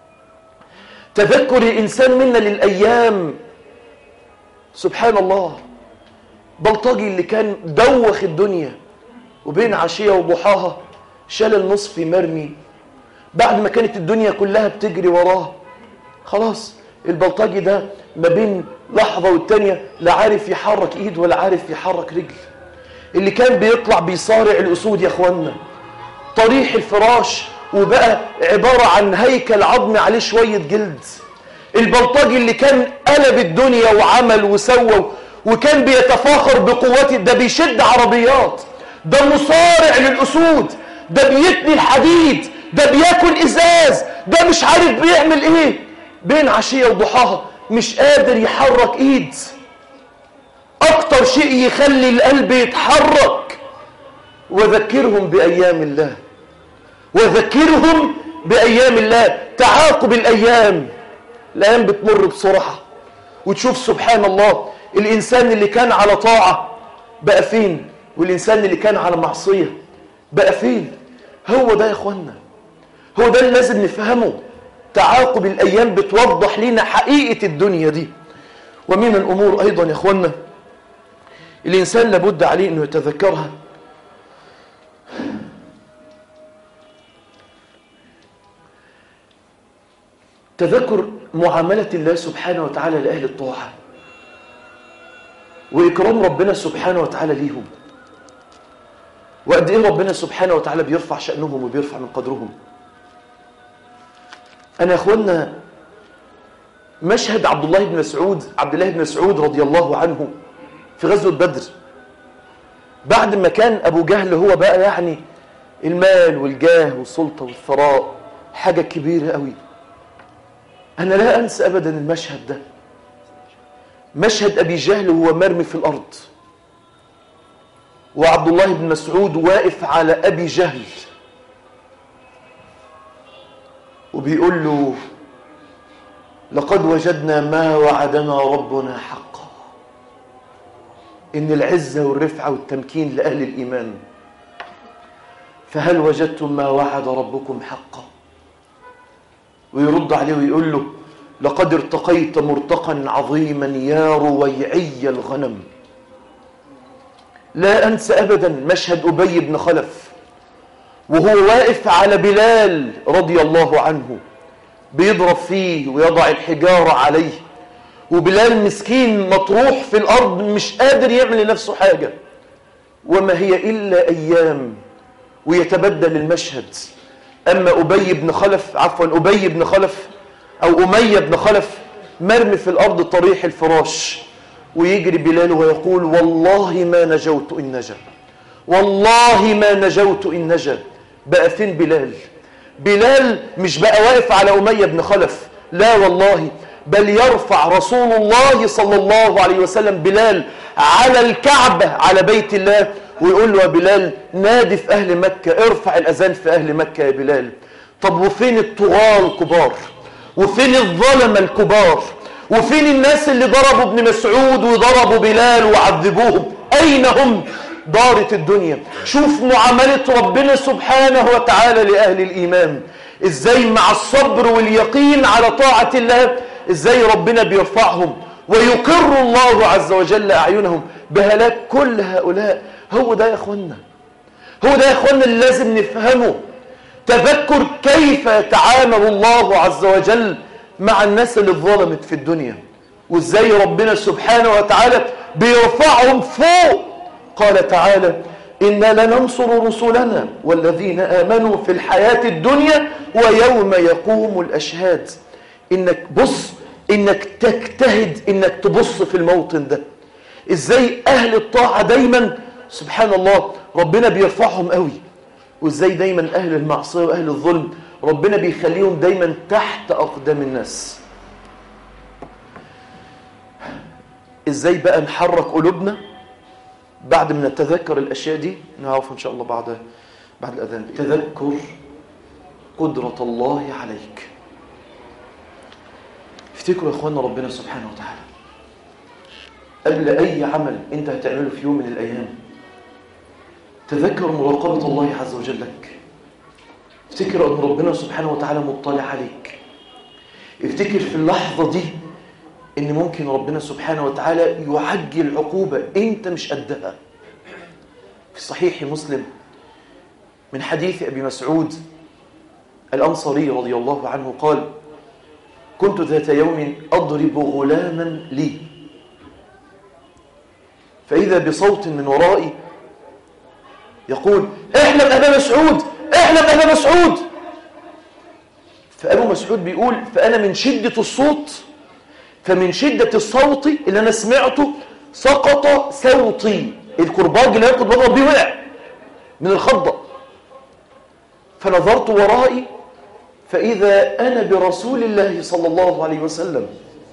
S1: تذكر الإنسان منا للأيام سبحان الله بلطجي اللي كان دوخ الدنيا وبين عشية وضحاها شال النصف مرمي بعد ما كانت الدنيا كلها بتجري وراه خلاص البلطجي ده ما بين لحظة والتانية لا عارف يحرك ايد ولا عارف يحرك رجل اللي كان بيطلع بيصارع الأسود يا اخوانا طريح الفراش وبقى عبارة عن هيكل عظمي عليه شوية جلد البلطجي اللي كان قلب الدنيا وعمل وسوى وكان بيتفاخر بقوته ده بيشد عربيات ده مصارع للأسود ده بيتني الحديد ده بياكل إزاز ده مش عارف بيعمل إيه بين عشية وضحاها مش قادر يحرك إيد أكتر شيء يخلي القلب يتحرك وذكرهم بأيام الله وذكرهم بأيام الله تعاقب الأيام الأيام بتمر بسرعة وتشوف سبحان الله الإنسان اللي كان على طاعة بقى فين والإنسان اللي كان على معصية بقى فين هو ده يا إخوانا هو ده اللي لازم نفهمه تعاقب الأيام بتوضح لنا حقيقة الدنيا دي ومن الأمور أيضا يا إخوانا الإنسان لابد عليه أنه يتذكرها تذكر معاملة الله سبحانه وتعالى لأهل الطاعة وإكرام ربنا سبحانه وتعالى ليهم وقد إيه ربنا سبحانه وتعالى بيرفع شأنهم وبيرفع من قدرهم أنا يا أخوانا مشهد عبد الله بن مسعود عبد الله بن مسعود رضي الله عنه في غزوة بدر بعد ما كان أبو جهل هو بقى يعني المال والجاه والسلطة والثراء حاجة كبيرة قوي أنا لا أنسى أبدا المشهد ده مشهد أبي جهل وهو مرمي في الأرض وعبد الله بن مسعود واقف على أبي جهل وبيقول له لقد وجدنا ما وعدنا ربنا حقا إن العزة والرفعة والتمكين لأهل الإيمان فهل وجدتم ما وعد ربكم حقا ويرد عليه ويقول له لقد ارتقيت مرتقا عظيما يا رويعي الغنم لا أنسى أبدا مشهد أبي بن خلف وهو واقف على بلال رضي الله عنه بيضرب فيه ويضع الحجارة عليه وبلال مسكين مطروح في الأرض مش قادر يعمل لنفسه حاجة وما هي إلا أيام ويتبدل المشهد أما أبي بن خلف عفوا أبي بن خلف أو أمية بن خلف مرمي في الأرض طريح الفراش ويجري بلال ويقول والله ما نجوت إن نجا والله ما نجوت إن نجا بقى فين بلال بلال مش بقى واقف على أمية بن خلف لا والله بل يرفع رسول الله صلى الله عليه وسلم بلال على الكعبة على بيت الله ويقول له يا بلال نادي في أهل مكة ارفع الأذان في أهل مكة يا بلال طب وفين الطغاة الكبار وفين الظلمة الكبار وفين الناس اللي ضربوا ابن مسعود وضربوا بلال وعذبوهم أين هم دارت الدنيا شوف معاملة ربنا سبحانه وتعالى لأهل الإيمان إزاي مع الصبر واليقين على طاعة الله إزاي ربنا بيرفعهم ويقر الله عز وجل أعينهم بهلاك كل هؤلاء هو ده يا أخوانا هو ده يا أخوانا اللي لازم نفهمه تذكر كيف يتعامل الله عز وجل مع الناس اللي ظلمت في الدنيا وازاي ربنا سبحانه وتعالى بيرفعهم فوق قال تعالى إنا لننصر رسلنا والذين آمنوا في الحياة الدنيا ويوم يقوم الأشهاد إنك بص إنك تجتهد إنك تبص في الموطن ده إزاي أهل الطاعة دايما سبحان الله ربنا بيرفعهم قوي وإزاي دايما أهل المعصية وأهل الظلم ربنا بيخليهم دايما تحت أقدام الناس إزاي بقى نحرك قلوبنا بعد ما نتذكر الأشياء دي نعرف إن شاء الله بعد بعد الأذان تذكر قدرة الله عليك افتكروا يا اخوانا ربنا سبحانه وتعالى قبل أي عمل أنت هتعمله في يوم من الأيام تذكر مراقبة الله عز وجل لك افتكر أن ربنا سبحانه وتعالى مطلع عليك افتكر في اللحظة دي ان ممكن ربنا سبحانه وتعالى يعجل عقوبة انت مش قدها في صحيح مسلم من حديث ابي مسعود الانصاري رضي الله عنه قال كنت ذات يوم اضرب غلاما لي فاذا بصوت من ورائي يقول احلم ابا مسعود احلم ابا مسعود فابو مسعود بيقول فانا من شدة الصوت فمن شدة الصوت اللي أنا سمعته سقط صوتي الكرباج اللي أنا كنت بضرب بيه وقع من الخضة فنظرت ورائي فإذا أنا برسول الله صلى الله عليه وسلم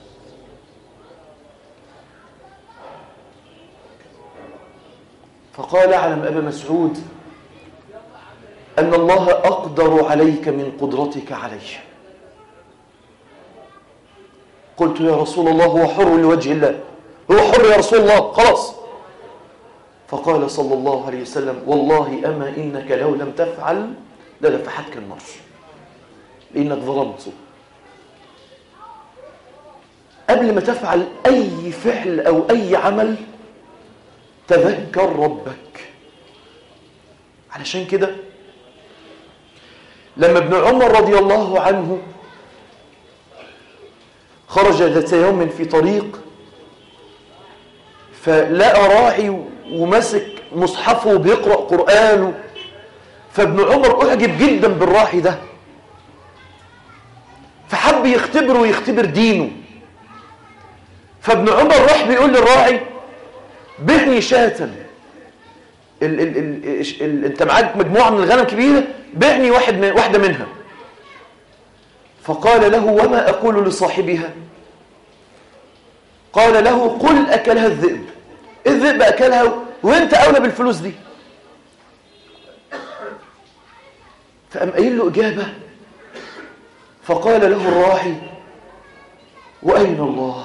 S1: فقال اعلم أبا مسعود أن الله أقدر عليك من قدرتك عليه قلت يا رسول الله هو حر لوجه الله هو حر يا رسول الله خلاص فقال صلى الله عليه وسلم والله أما إنك لو لم تفعل للفحتك النار لأنك ظلمت قبل ما تفعل أي فعل أو أي عمل تذكر ربك علشان كده لما ابن عمر رضي الله عنه خرج ذات يوم في طريق فلقى راعي ومسك مصحفه وبيقرأ قرآنه فابن عمر أعجب جدا بالراعي ده فحب يختبره ويختبر دينه فابن عمر راح بيقول للراعي بعني شاة ال ال ال ال انت معاك مجموعة من الغنم كبيرة بعني واحد من واحدة منها فقال له وما أقول لصاحبها قال له قل أكلها الذئب الذئب أكلها وانت أولى بالفلوس دي فقام قايل له إجابة فقال له الراعي وأين الله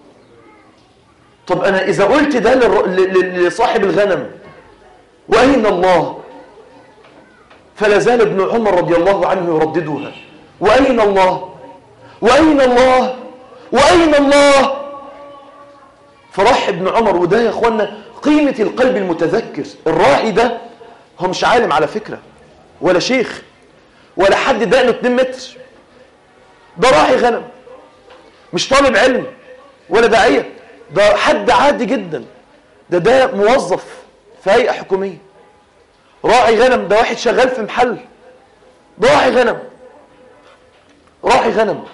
S1: طب أنا إذا قلت ده لصاحب الغنم وأين الله فلا زال ابن عمر رضي الله عنه يرددها وأين الله وأين الله وأين الله فراح ابن عمر وده يا أخوانا قيمة القلب المتذكر الراعي ده هو مش عالم على فكرة ولا شيخ ولا حد دقنه 2 متر ده راعي غنم مش طالب علم ولا داعية ده حد عادي جدا ده ده موظف في هيئة حكومية راعي غنم ده واحد شغال في محل راعي غنم راعي غنم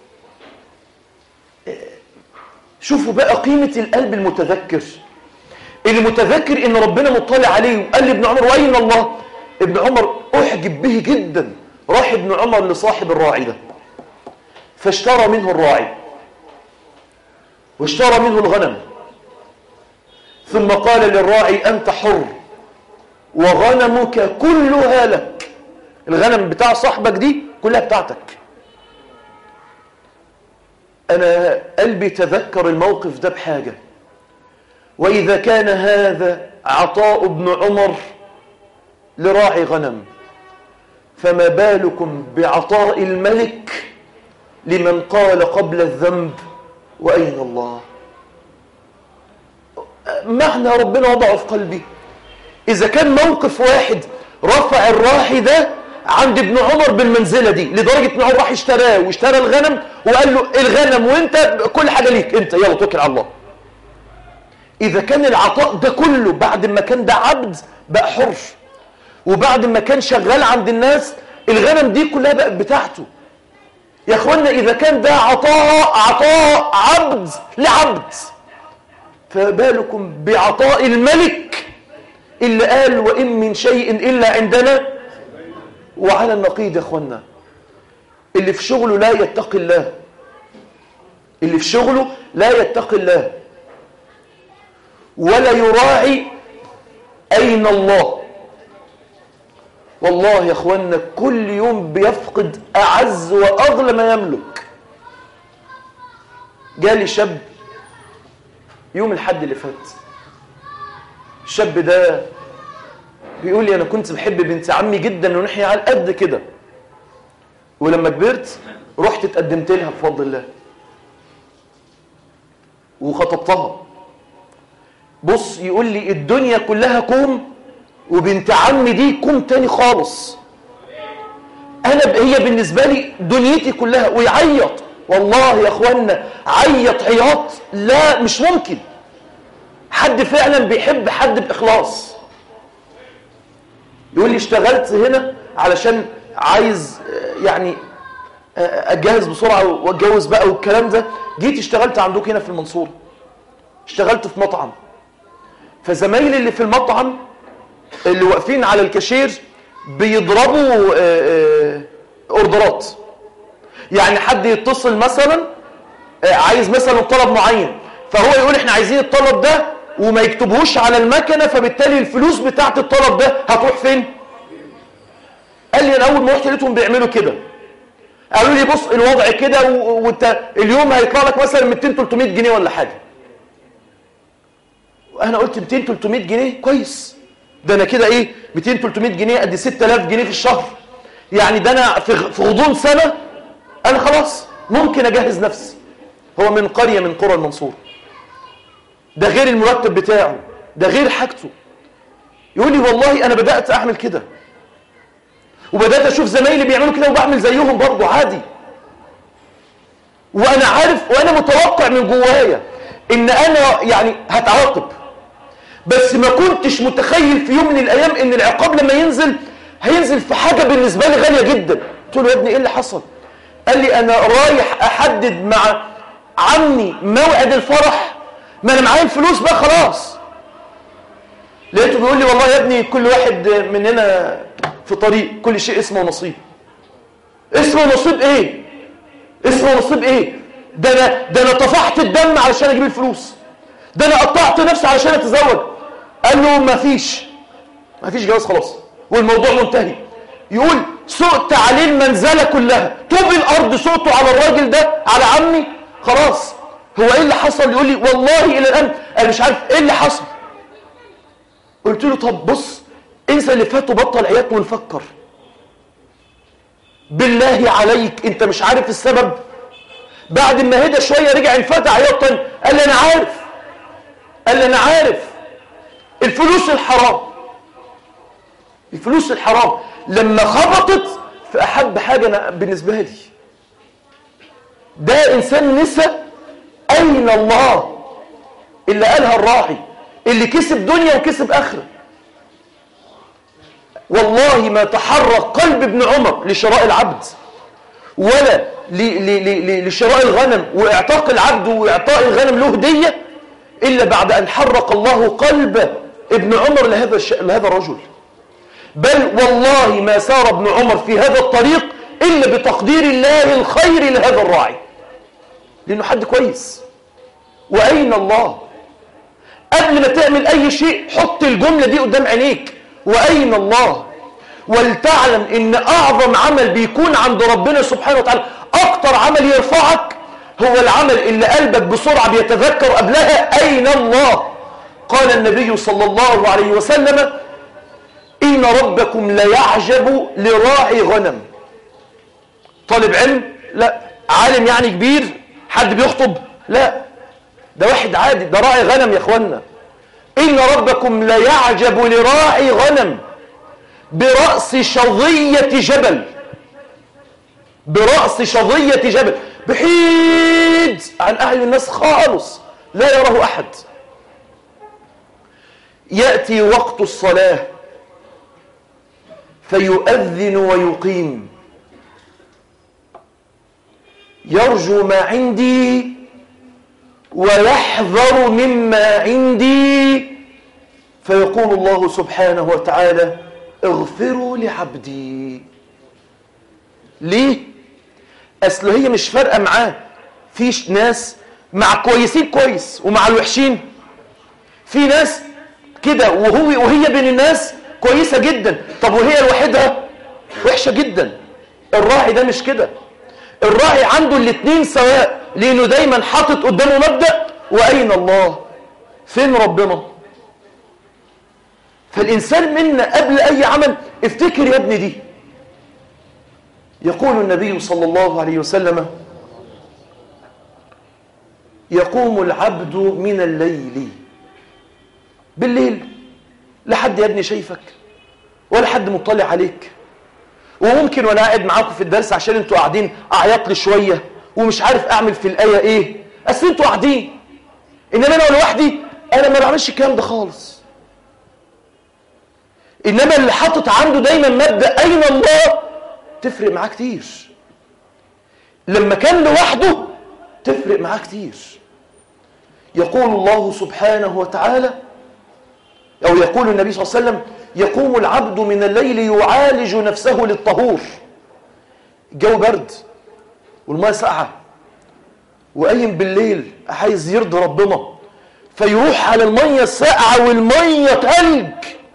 S1: شوفوا بقى قيمة القلب المتذكر اللي متذكر ان ربنا مطلع عليه وقال لابن عمر وين الله ابن عمر احجب به جدا راح ابن عمر لصاحب الراعي ده فاشترى منه الراعي واشترى منه الغنم ثم قال للراعي أنت حر وغنمك كلها لك الغنم بتاع صاحبك دي كلها بتاعتك أنا قلبي تذكر الموقف ده بحاجة وإذا كان هذا عطاء ابن عمر لراعي غنم فما بالكم بعطاء الملك لمن قال قبل الذنب وأين الله معنى ربنا وضعه في قلبي إذا كان موقف واحد رفع الراحي ده عند ابن عمر بالمنزلة دي لدرجة ابن عمر راح اشتراه واشترى الغنم وقال له الغنم وانت كل حاجة ليك انت يلا توكل على الله إذا كان العطاء ده كله بعد ما كان ده عبد بقى حر وبعد ما كان شغال عند الناس الغنم دي كلها بقت بتاعته يا اخوانا إذا كان ده عطاء عطاء عبد لعبد فبالكم بعطاء الملك اللي قال وإن من شيء إلا عندنا وعلى النقيض يا اخوانا اللي في شغله لا يتقي الله اللي في شغله لا يتقي الله ولا يراعي أين الله والله يا اخوانا كل يوم بيفقد أعز وأغلى ما يملك جالي شاب يوم الحد اللي فات الشاب ده بيقول لي أنا كنت بحب بنت عمي جدا ونحيا على قد كده ولما كبرت رحت اتقدمت لها بفضل الله وخطبتها بص يقول لي الدنيا كلها كوم وبنت عمي دي كوم تاني خالص انا ب... هي بالنسبة لي دنيتي كلها ويعيط والله يا اخوانا عيط عياط لا مش ممكن حد فعلا بيحب حد باخلاص يقول لي اشتغلت هنا علشان عايز يعني اتجهز بسرعه واتجوز بقى والكلام ده جيت اشتغلت عندك هنا في المنصوره اشتغلت في مطعم فزمايلي اللي في المطعم اللي واقفين على الكاشير بيضربوا اوردرات يعني حد يتصل مثلا عايز مثلا طلب معين فهو يقول احنا عايزين الطلب ده وما يكتبهوش على المكنه فبالتالي الفلوس بتاعه الطلب ده هتروح فين قال لي انا اول ما رحت لقيتهم بيعملوا كده قالوا لي بص الوضع كده وانت اليوم هيطلع لك مثلا 200 300 جنيه ولا حاجه وانا قلت 200 300 جنيه كويس ده انا كده ايه 200 300 جنيه قد 6000 جنيه في الشهر يعني ده انا في في غضون سنه انا خلاص ممكن اجهز نفسي هو من قريه من قرى المنصوره ده غير المرتب بتاعه ده غير حاجته يقول لي والله انا بدات اعمل كده وبدات اشوف زمايلي بيعملوا كده وبعمل زيهم برضه عادي وانا عارف وانا متوقع من جوايا ان انا يعني هتعاقب بس ما كنتش متخيل في يوم من الايام ان العقاب لما ينزل هينزل في حاجه بالنسبه لي غاليه جدا قلت له يا ابني ايه اللي حصل قال لي انا رايح احدد مع عمي موعد الفرح ما انا معايا الفلوس بقى خلاص لقيته بيقول لي والله يا ابني كل واحد مننا في طريق كل شيء اسمه نصيب اسمه نصيب ايه اسمه نصيب ايه ده انا ده انا طفحت الدم علشان اجيب الفلوس ده انا قطعت نفسي علشان اتزوج قال له ما فيش ما فيش جواز خلاص والموضوع منتهي يقول سقت عليه المنزلة كلها طوب الارض سقته على الراجل ده على عمي خلاص هو ايه اللي حصل يقول لي والله الى الان انا مش عارف ايه اللي حصل قلت له طب بص انسى اللي فات وبطل عياط ونفكر بالله عليك انت مش عارف السبب بعد ما هدى شويه رجع انفتح عياط تاني قال لي انا عارف قال لي انا عارف الفلوس الحرام الفلوس الحرام لما خبطت في احب حاجه أنا بالنسبه لي ده انسان نسى أين الله اللي قالها الراعي اللي كسب دنيا وكسب آخرة والله ما تحرك قلب ابن عمر لشراء العبد ولا لشراء الغنم وإعتاق العبد وإعطاء الغنم له هدية إلا بعد أن حرق الله قلب ابن عمر لهذا, الش... لهذا الرجل بل والله ما سار ابن عمر في هذا الطريق إلا بتقدير الله الخير لهذا الراعي لأنه حد كويس وأين الله قبل ما تعمل أي شيء حط الجملة دي قدام عينيك وأين الله ولتعلم إن أعظم عمل بيكون عند ربنا سبحانه وتعالى أكتر عمل يرفعك هو العمل اللي قلبك بسرعة بيتذكر قبلها أين الله قال النبي صلى الله عليه وسلم إن ربكم ليعجب لراعي غنم طالب علم لا عالم يعني كبير حد بيخطب لا ده واحد عادي ده راعي غنم يا اخوانا إن ربكم ليعجب لراعي غنم برأس شظية جبل برأس شظية جبل بعيد عن أهل الناس خالص لا يراه أحد يأتي وقت الصلاة فيؤذن ويقيم يرجو ما عندي ويحذر مما عندي فيقول الله سبحانه وتعالى اغفروا لعبدي ليه اصل هي مش فارقه معاه فيش ناس مع كويسين كويس ومع الوحشين في ناس كده وهو وهي بين الناس كويسه جدا طب وهي لوحدها وحشه جدا الراعي ده مش كده الراعي عنده الاثنين سواء لانه دايما حاطط قدامه مبدا واين الله فين ربنا فالإنسان منا قبل أي عمل افتكر يا ابني دي يقول النبي صلى الله عليه وسلم يقوم العبد من الليل بالليل لا حد يا ابني شايفك ولا حد مطلع عليك وممكن وانا قاعد معاكم في الدرس عشان انتوا قاعدين اعيط لي شويه ومش عارف اعمل في الايه ايه اصل انتوا قاعدين انما انا لوحدي انا ما بعملش الكلام ده خالص انما اللي حاطط عنده دايما مبدا اين الله تفرق معاه كتير لما كان لوحده تفرق معاه كتير يقول الله سبحانه وتعالى او يقول النبي صلى الله عليه وسلم يقوم العبد من الليل يعالج نفسه للطهور الجو برد والماء ساقعه وقايم بالليل عايز يرضي ربنا فيروح على الميه الساقعه والميه تلج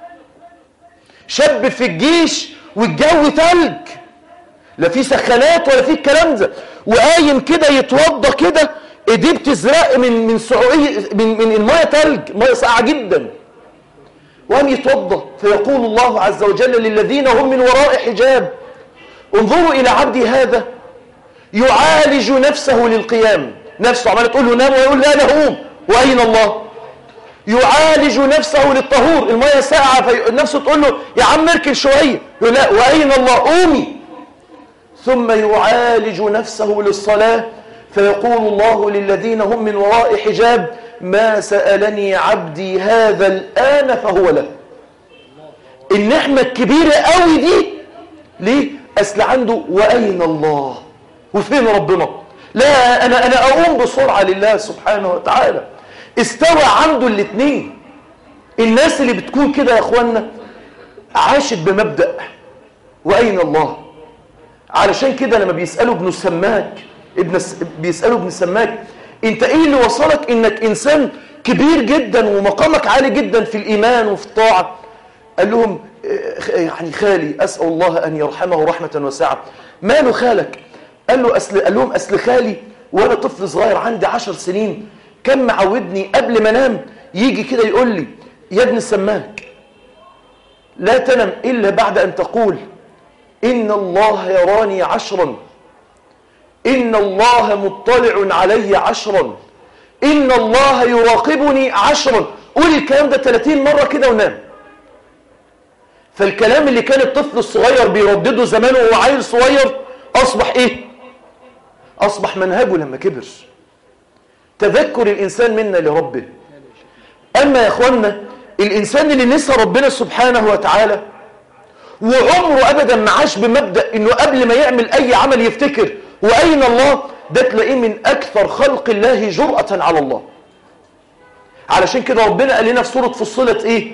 S1: شاب في الجيش والجو تلج لا في سخانات ولا في الكلام ده وقايم كده يتوضى كده ايديه بتزرق من من سعويه من من الميه تلج ميه ساقعه جدا وقام يتوضى فيقول الله عز وجل للذين هم من وراء حجاب انظروا الى عبدي هذا يعالج نفسه للقيام نفسه عماله تقول له نام ويقول لا انا هقوم واين الله يعالج نفسه للطهور الميه ساقعه فنفسه تقول له يا عم اركن شويه يقول لا واين الله قومي ثم يعالج نفسه للصلاه فيقول الله للذين هم من وراء حجاب ما سالني عبدي هذا الان فهو له النعمه الكبيره قوي دي ليه اصل عنده واين الله وفين ربنا لا انا انا اقوم بسرعه لله سبحانه وتعالى استوى عنده الاثنين الناس اللي بتكون كده يا اخوانا عاشت بمبدأ وأين الله علشان كده لما بيسألوا ابن السماك ابن بيسألوا ابن السماك انت ايه اللي وصلك انك انسان كبير جدا ومقامك عالي جدا في الايمان وفي الطاعة قال لهم يعني خالي اسأل الله ان يرحمه رحمة واسعة ماله خالك قال له أسل قال لهم اصل خالي وانا طفل صغير عندي عشر سنين كان معودني قبل ما انام يجي كده يقول لي يا ابن السماك لا تنم إلا بعد أن تقول إن الله يراني عشرا إن الله مطلع علي عشرا إن الله يراقبني عشرا قول الكلام ده 30 مرة كده ونام فالكلام اللي كان الطفل الصغير بيردده زمان وهو عيل صغير أصبح إيه أصبح منهجه لما كبر تذكر الإنسان منا لربه أما يا أخوانا الإنسان اللي نسى ربنا سبحانه وتعالى وعمره أبدا ما عاش بمبدأ أنه قبل ما يعمل أي عمل يفتكر وأين الله ده تلاقيه من أكثر خلق الله جرأة على الله علشان كده ربنا قال لنا في سورة فصلت إيه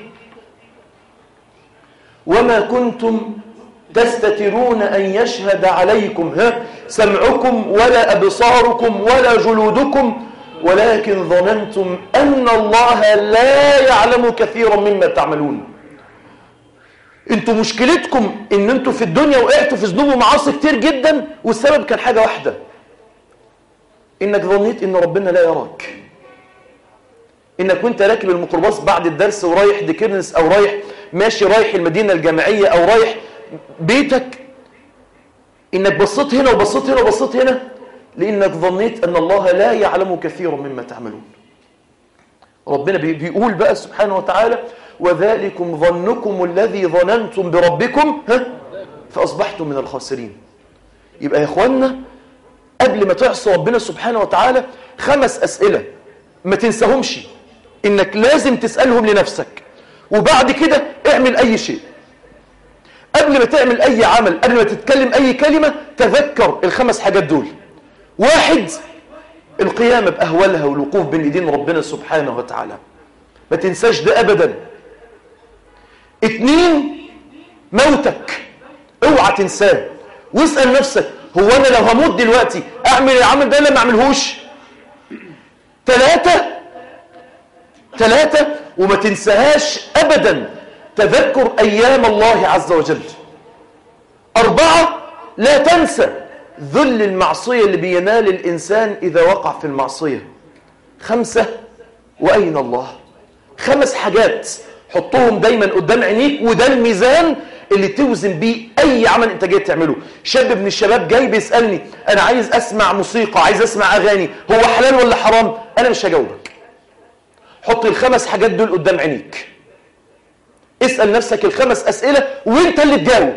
S1: وما كنتم تستترون أن يشهد عليكم ها سمعكم ولا أبصاركم ولا جلودكم ولكن ظننتم أن الله لا يعلم كثيرا مما تعملون انتوا مشكلتكم ان انتوا في الدنيا وقعتوا في ذنوب ومعاصي كتير جدا والسبب كان حاجة واحدة انك ظنيت ان ربنا لا يراك انك وانت راكب الميكروباص بعد الدرس ورايح ديكيرنس او رايح ماشي رايح المدينة الجامعية او رايح بيتك انك بصيت هنا وبصيت هنا وبصيت هنا لانك ظنيت ان الله لا يعلم كثيرا مما تعملون ربنا بيقول بقى سبحانه وتعالى وذلكم ظنكم الذي ظننتم بربكم ها فاصبحتم من الخاسرين يبقى يا اخوانا قبل ما تعصي ربنا سبحانه وتعالى خمس اسئله ما تنساهمش انك لازم تسالهم لنفسك وبعد كده اعمل اي شيء قبل ما تعمل اي عمل قبل ما تتكلم اي كلمه تذكر الخمس حاجات دول واحد القيامه باهوالها والوقوف بين ايدين ربنا سبحانه وتعالى ما تنساش ده ابدا اتنين موتك اوعى تنساه واسال نفسك هو انا لو هموت دلوقتي اعمل العمل ده ولا ما اعملهوش ثلاثة ثلاثة وما تنساهاش ابدا تذكر ايام الله عز وجل اربعة لا تنسى ذل المعصية اللي بينال الانسان اذا وقع في المعصية خمسة واين الله خمس حاجات حطهم دايما قدام عينيك وده الميزان اللي توزن بيه اي عمل انت جاي تعمله شاب من الشباب جاي بيسالني انا عايز اسمع موسيقى عايز اسمع اغاني هو حلال ولا حرام انا مش هجاوبك حط الخمس حاجات دول قدام عينيك اسال نفسك الخمس اسئله وانت اللي تجاوب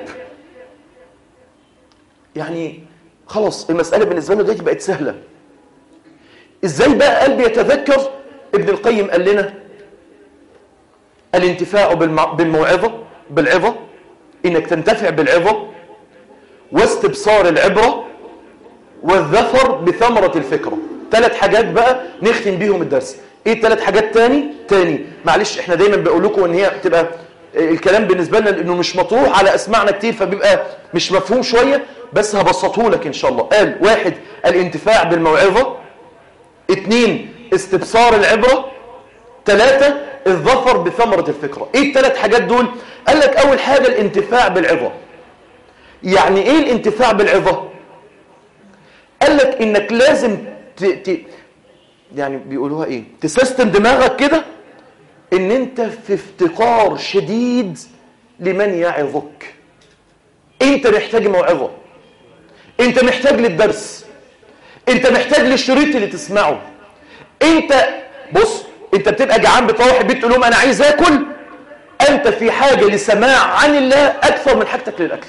S1: يعني خلاص المساله بالنسبه له دلوقتي بقت سهله ازاي بقى قلبي يتذكر ابن القيم قال لنا الانتفاع بالموعظة بالعظة انك تنتفع بالعظة واستبصار العبرة والذفر بثمرة الفكرة ثلاث حاجات بقى نختم بيهم الدرس ايه ثلاث حاجات تاني تاني معلش احنا دايما بقول لكم ان هي بتبقى الكلام بالنسبة لنا انه مش مطروح على اسمعنا كتير فبيبقى مش مفهوم شوية بس هبسطه لك ان شاء الله قال واحد الانتفاع بالموعظة اتنين استبصار العبرة ثلاثة الظفر بثمرة الفكرة ايه الثلاث حاجات دول قال لك اول حاجة الانتفاع بالعظة يعني ايه الانتفاع بالعظة قال لك انك لازم ت... ت... يعني بيقولوها ايه تسيستم دماغك كده ان انت في افتقار شديد لمن يعظك انت محتاج موعظة انت محتاج للدرس انت محتاج للشريط اللي تسمعه انت بص انت بتبقى جعان بتروح البيت تقول لهم انا عايز اكل انت في حاجة لسماع عن الله اكثر من حاجتك للاكل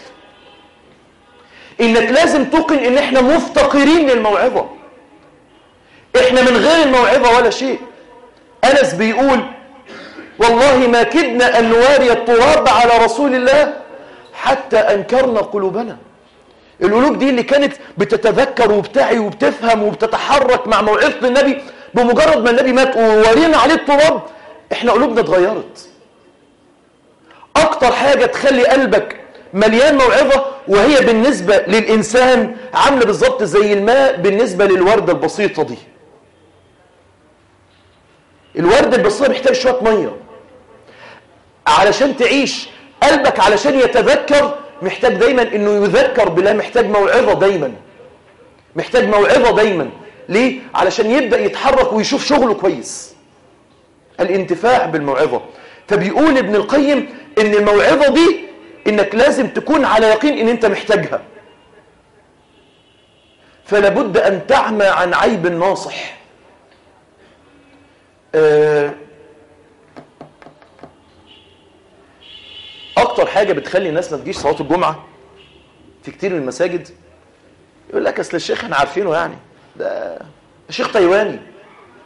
S1: انك لازم توقن ان احنا مفتقرين للموعظة احنا من غير الموعظة ولا شيء انس بيقول والله ما كدنا ان نواري التراب على رسول الله حتى انكرنا قلوبنا القلوب دي اللي كانت بتتذكر وبتعي وبتفهم وبتتحرك مع موعظة النبي بمجرد ما النبي مات وورينا عليه التراب احنا قلوبنا اتغيرت اكتر حاجة تخلي قلبك مليان موعظة وهي بالنسبة للإنسان عاملة بالظبط زي الماء بالنسبة للوردة البسيطة دي الوردة البسيطة محتاج شوية مية علشان تعيش قلبك علشان يتذكر محتاج دايما انه يذكر بالله محتاج موعظة دايما محتاج موعظة دايما ليه؟ علشان يبدأ يتحرك ويشوف شغله كويس الانتفاع بالموعظة فبيقول ابن القيم ان الموعظة دي انك لازم تكون على يقين ان انت محتاجها فلا بد ان تعمى عن عيب الناصح اكتر حاجة بتخلي الناس ما تجيش صلاة الجمعة في كتير من المساجد يقول لك اصل الشيخ احنا عارفينه يعني ده شيخ تايواني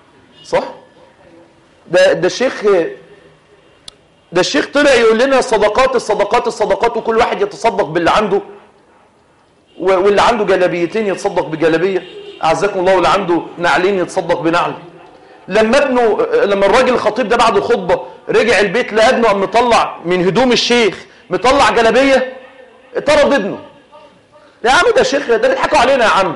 S1: صح ده ده الشيخ ده الشيخ طلع يقول لنا صدقات الصدقات الصدقات وكل واحد يتصدق باللي عنده و- واللي عنده جلابيتين يتصدق بجلابيه اعزكم الله واللي عنده نعلين يتصدق بنعل لما ابنه لما الراجل الخطيب ده بعد الخطبه رجع البيت لقى ابنه قام مطلع من هدوم الشيخ مطلع جلابيه طرد ابنه يا عم ده شيخ ده بيضحكوا علينا يا عم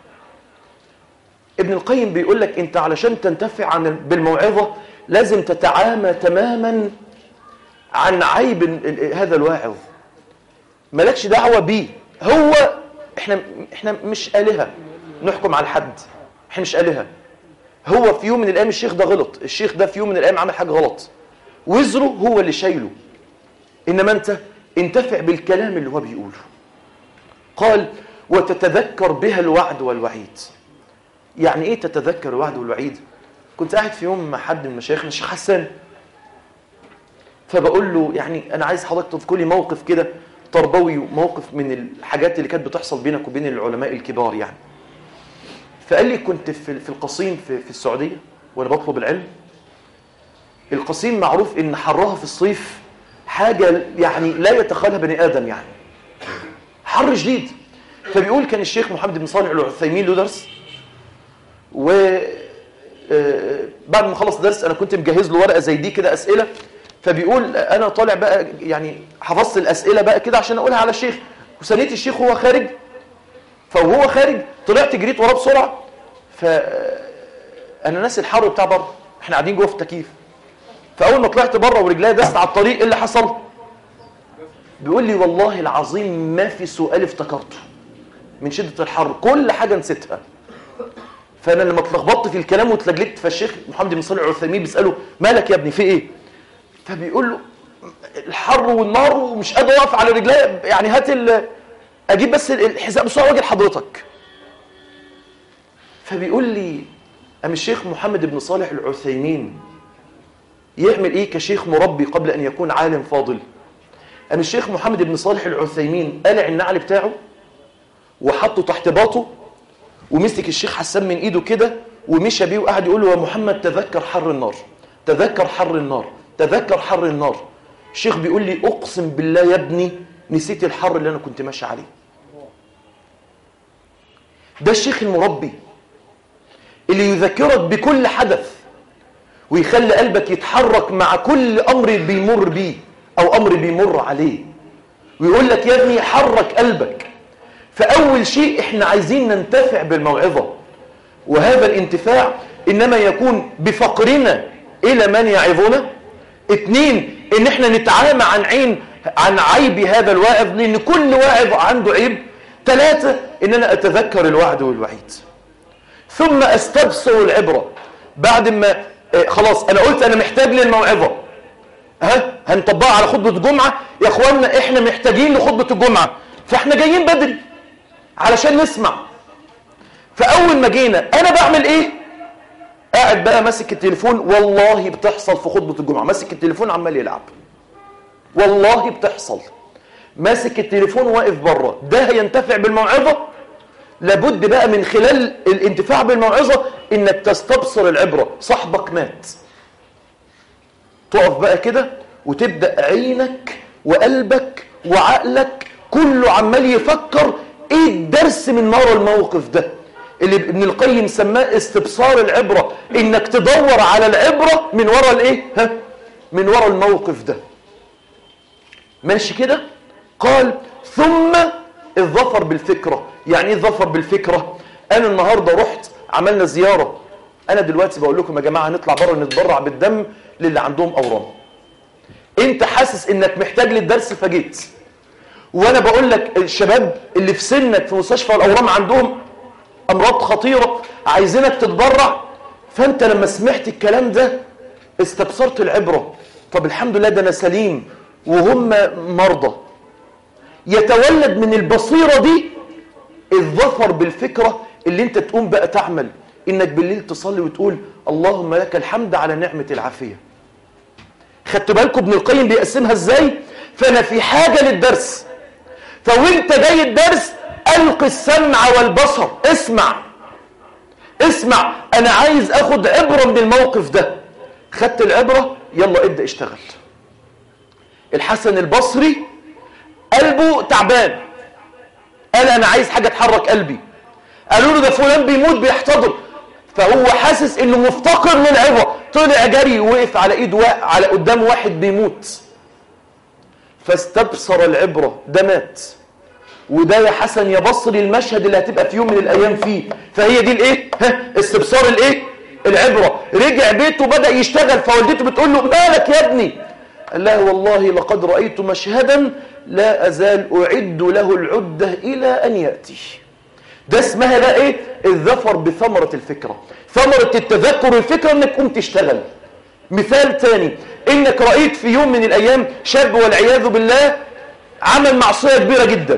S1: ابن القيم بيقول لك انت علشان تنتفع عن بالموعظه لازم تتعامى تماما عن عيب ال- ال- هذا الواعظ مالكش دعوه بيه هو احنا احنا مش الهه نحكم على حد احنا مش الهه هو في يوم من الايام الشيخ ده غلط الشيخ ده في يوم من الايام عمل حاجه غلط وزره هو اللي شايله انما انت انتفع بالكلام اللي هو بيقوله قال وتتذكر بها الوعد والوعيد يعني ايه تتذكر الوعد والوعيد كنت قاعد في يوم مع حد من مشايخنا الشيخ حسان فبقول له يعني انا عايز حضرتك تذكر لي موقف كده تربوي موقف من الحاجات اللي كانت بتحصل بينك وبين العلماء الكبار يعني فقال لي كنت في في القصيم في, في السعوديه وانا بطلب العلم القصيم معروف ان حرها في الصيف حاجه يعني لا يتخيلها بني ادم يعني حر شديد فبيقول كان الشيخ محمد بن صالح العثيمين له درس و آه، بعد ما خلص درس انا كنت مجهز له ورقه زي دي كده اسئله فبيقول انا طالع بقى يعني حفظت الاسئله بقى كده عشان اقولها على الشيخ وسنيت الشيخ وهو خارج فوهو خارج طلعت جريت وراه بسرعه ف انا ناسي الحر بتاع بره احنا قاعدين جوه في التكييف فاول ما طلعت بره ورجليا دست على الطريق ايه اللي حصل بيقول لي والله العظيم ما في سؤال افتكرته من شده الحر كل حاجه نسيتها فانا لما اتلخبطت في الكلام واتلجلجت فالشيخ محمد بن صالح العثيمين بيساله مالك يا ابني في ايه فبيقول له الحر والنار ومش قادر اقف على رجلي يعني هات ال- اجيب بس الحذاء بسرعه واجي لحضرتك فبيقول لي ام الشيخ محمد بن صالح العثيمين يعمل ايه كشيخ مربي قبل ان يكون عالم فاضل ام الشيخ محمد بن صالح العثيمين قلع النعل بتاعه وحطه تحت باطه ومسك الشيخ حسان من ايده كده ومشى بيه وقعد يقول له يا محمد تذكر حر النار تذكر حر النار تذكر حر النار الشيخ بيقول لي اقسم بالله يا ابني نسيت الحر اللي انا كنت ماشي عليه ده الشيخ المربي اللي يذكرك بكل حدث ويخلي قلبك يتحرك مع كل امر بيمر بيه او امر بيمر عليه ويقول لك يا ابني حرك قلبك فاول شيء احنا عايزين ننتفع بالموعظه وهذا الانتفاع انما يكون بفقرنا الى من يعظنا اتنين ان احنا نتعامى عن عين عن عيب هذا الواعظ لان كل واعظ عنده عيب ثلاثة ان انا اتذكر الوعد والوعيد ثم استبصر العبرة بعد ما آه، خلاص انا قلت انا محتاج للموعظة ها هنطبقها على خطبة الجمعة يا اخوانا احنا محتاجين لخطبة الجمعة فاحنا جايين بدري علشان نسمع فاول ما جينا انا بعمل ايه قاعد بقى ماسك التليفون والله بتحصل في خطبة الجمعة ماسك التليفون عمال يلعب والله بتحصل ماسك التليفون واقف بره ده هينتفع بالموعظة لابد بقى من خلال الانتفاع بالموعظة انك تستبصر العبرة صاحبك مات تقف بقى كده وتبدأ عينك وقلبك وعقلك كله عمال يفكر ايه الدرس من ورا الموقف ده اللي ابن القيم سماه استبصار العبرة انك تدور على العبرة من ورا الايه ها من ورا الموقف ده ماشي كده قال ثم الظفر بالفكرة يعني ايه الظفر بالفكرة انا النهاردة رحت عملنا زيارة انا دلوقتي بقول لكم يا جماعة هنطلع بره نتبرع بالدم للي عندهم اورام انت حاسس انك محتاج للدرس فجيت وانا بقول لك الشباب اللي في سنك في مستشفى الاورام عندهم امراض خطيره عايزينك تتبرع فانت لما سمعت الكلام ده استبصرت العبره طب الحمد لله ده انا سليم وهم مرضى يتولد من البصيره دي الظفر بالفكره اللي انت تقوم بقى تعمل انك بالليل تصلي وتقول اللهم لك الحمد على نعمه العافيه خدتوا بالكم ابن القيم بيقسمها ازاي فانا في حاجه للدرس فوانت جاي الدرس الق السمع والبصر اسمع اسمع انا عايز اخد عبرة من الموقف ده خدت العبرة يلا ابدأ اشتغل الحسن البصري قلبه تعبان قال انا عايز حاجة تحرك قلبي قالوا له ده فلان بيموت بيحتضر فهو حاسس انه مفتقر للعبرة طلع جري وقف على ايد واقع على قدام واحد بيموت فاستبصر العبرة ده مات وده يا حسن يا بصري المشهد اللي هتبقى في يوم من الايام فيه فهي دي الايه ها استبصار الايه العبرة رجع بيته بدأ يشتغل فوالدته بتقول له مالك يا ابني قال لها والله لقد رأيت مشهدا لا أزال أعد له العدة إلى أن يأتي ده اسمها بقى ايه الظفر بثمرة الفكرة ثمرة التذكر الفكرة انك قمت تشتغل مثال تاني انك رأيت في يوم من الايام شاب والعياذ بالله عمل معصية كبيرة جدا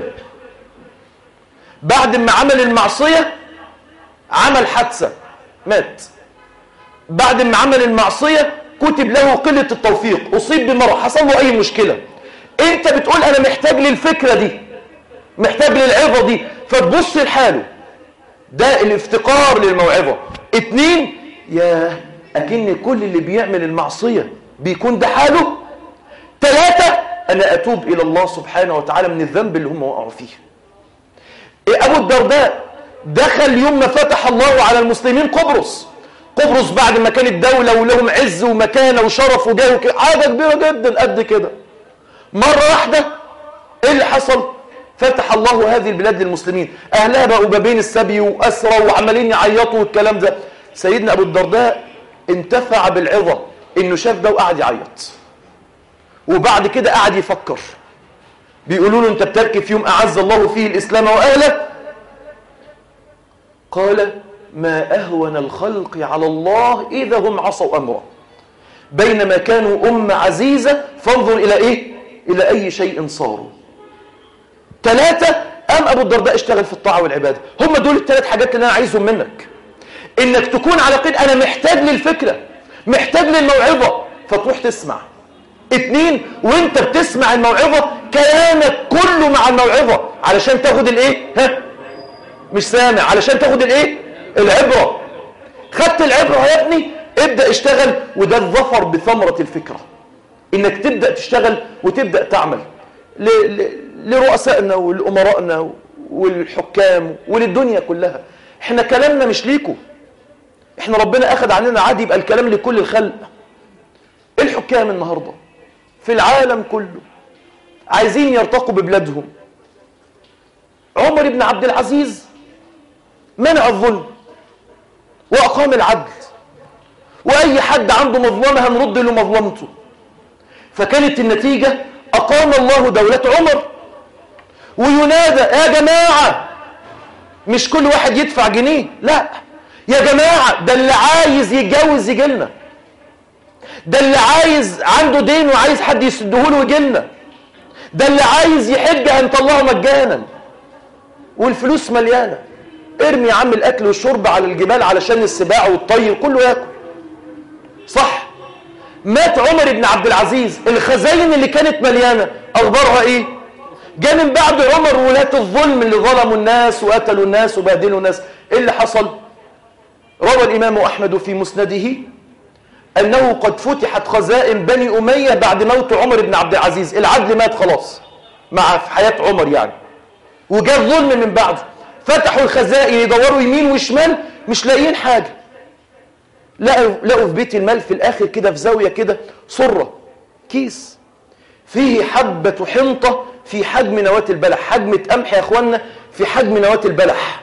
S1: بعد ما عمل المعصية عمل حادثة مات بعد ما عمل المعصية كتب له قلة التوفيق أصيب بمرض حصل له أي مشكلة أنت بتقول أنا محتاج للفكرة دي محتاج للعظة دي فتبص لحاله ده الافتقار للموعظة اتنين يا أكن كل اللي بيعمل المعصية بيكون ده حاله ثلاثة أنا أتوب إلى الله سبحانه وتعالى من الذنب اللي هم وقعوا فيه أبو الدرداء دخل يوم ما فتح الله على المسلمين قبرص قبرص بعد ما كانت دولة ولهم عز ومكانة وشرف وجاه عادة كبيرة جدا قد كده مرة واحدة ايه اللي حصل فتح الله هذه البلاد للمسلمين اهلها بقوا ما بين السبي واسرى وعمالين يعيطوا والكلام ده سيدنا ابو الدرداء انتفع بالعظة انه شاف ده وقعد يعيط وبعد كده قعد يفكر بيقولوا له انت بتركب في يوم اعز الله فيه الاسلام واهله قال ما أهون الخلق على الله إذا هم عصوا أمره بينما كانوا أمة عزيزة فانظر إلى إيه؟ إلى أي شيء صاروا ثلاثة أم أبو الدرداء اشتغل في الطاعة والعبادة هم دول الثلاث حاجات اللي أنا عايزهم منك إنك تكون على قيد أنا محتاج للفكرة محتاج للموعظة فتروح تسمع اتنين وانت بتسمع الموعظة كيانك كله مع الموعظة علشان تاخد الايه ها مش سامع علشان تاخد الايه العبرة خدت العبرة يا ابني ابدأ اشتغل وده الظفر بثمرة الفكرة انك تبدأ تشتغل وتبدأ تعمل ل... ل... لرؤسائنا ولأمرائنا والحكام وللدنيا كلها احنا كلامنا مش ليكم احنا ربنا اخذ عننا عادي يبقى الكلام لكل الخلق الحكام النهاردة في العالم كله عايزين يرتقوا ببلادهم عمر بن عبد العزيز منع الظلم وأقام العدل وأي حد عنده مظلمة هنرد له مظلمته فكانت النتيجة أقام الله دولة عمر وينادى يا جماعة مش كل واحد يدفع جنيه لا يا جماعة ده اللي عايز يتجوز يجي لنا ده اللي عايز عنده دين وعايز حد يسدهوله ويجي لنا ده اللي عايز يحج هنطلعه مجانا والفلوس مليانه ارمي يا عم الاكل والشرب على الجبال علشان السباع والطير كله ياكل صح مات عمر بن عبد العزيز الخزاين اللي كانت مليانه اخبارها ايه جاء من بعد عمر ولاة الظلم اللي ظلموا الناس وقتلوا الناس وبهدلوا الناس ايه اللي حصل روى الامام احمد في مسنده انه قد فتحت خزائن بني اميه بعد موت عمر بن عبد العزيز العدل مات خلاص مع في حياه عمر يعني وجاء الظلم من بعده فتحوا الخزائن يدوروا يمين وشمال مش لاقيين حاجة لقوا, لقوا في بيت المال في الآخر كده في زاوية كده صرة كيس فيه حبة حنطة في حجم نواة البلح حجم قمح يا أخوانا في حجم نواة البلح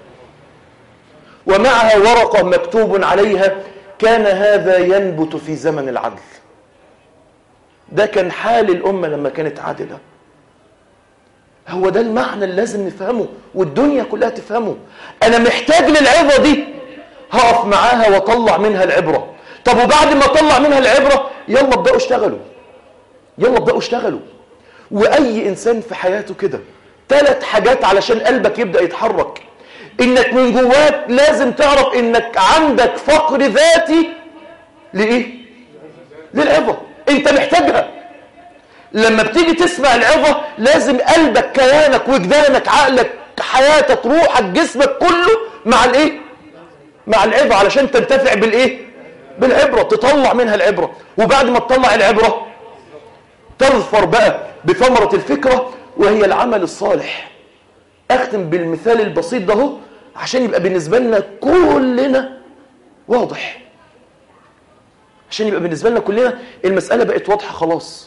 S1: ومعها ورقة مكتوب عليها كان هذا ينبت في زمن العدل ده كان حال الأمة لما كانت عادلة هو ده المعنى اللي لازم نفهمه والدنيا كلها تفهمه انا محتاج للعظة دي هقف معاها واطلع منها العبرة طب وبعد ما اطلع منها العبرة يلا ابدأوا اشتغلوا يلا ابدأوا اشتغلوا واي انسان في حياته كده ثلاث حاجات علشان قلبك يبدأ يتحرك انك من جواك لازم تعرف انك عندك فقر ذاتي لايه للعظة انت محتاجها لما بتيجي تسمع العظة لازم قلبك كيانك وجدانك عقلك حياتك روحك جسمك كله مع الايه مع العظة علشان تنتفع بالإيه بالعبرة تطلع منها العبرة وبعد ما تطلع العبرة تظفر بقى بثمرة الفكرة وهي العمل الصالح أختم بالمثال البسيط ده هو عشان يبقى بالنسبة لنا كلنا واضح عشان يبقى بالنسبة لنا كلنا المسألة بقت واضحة خلاص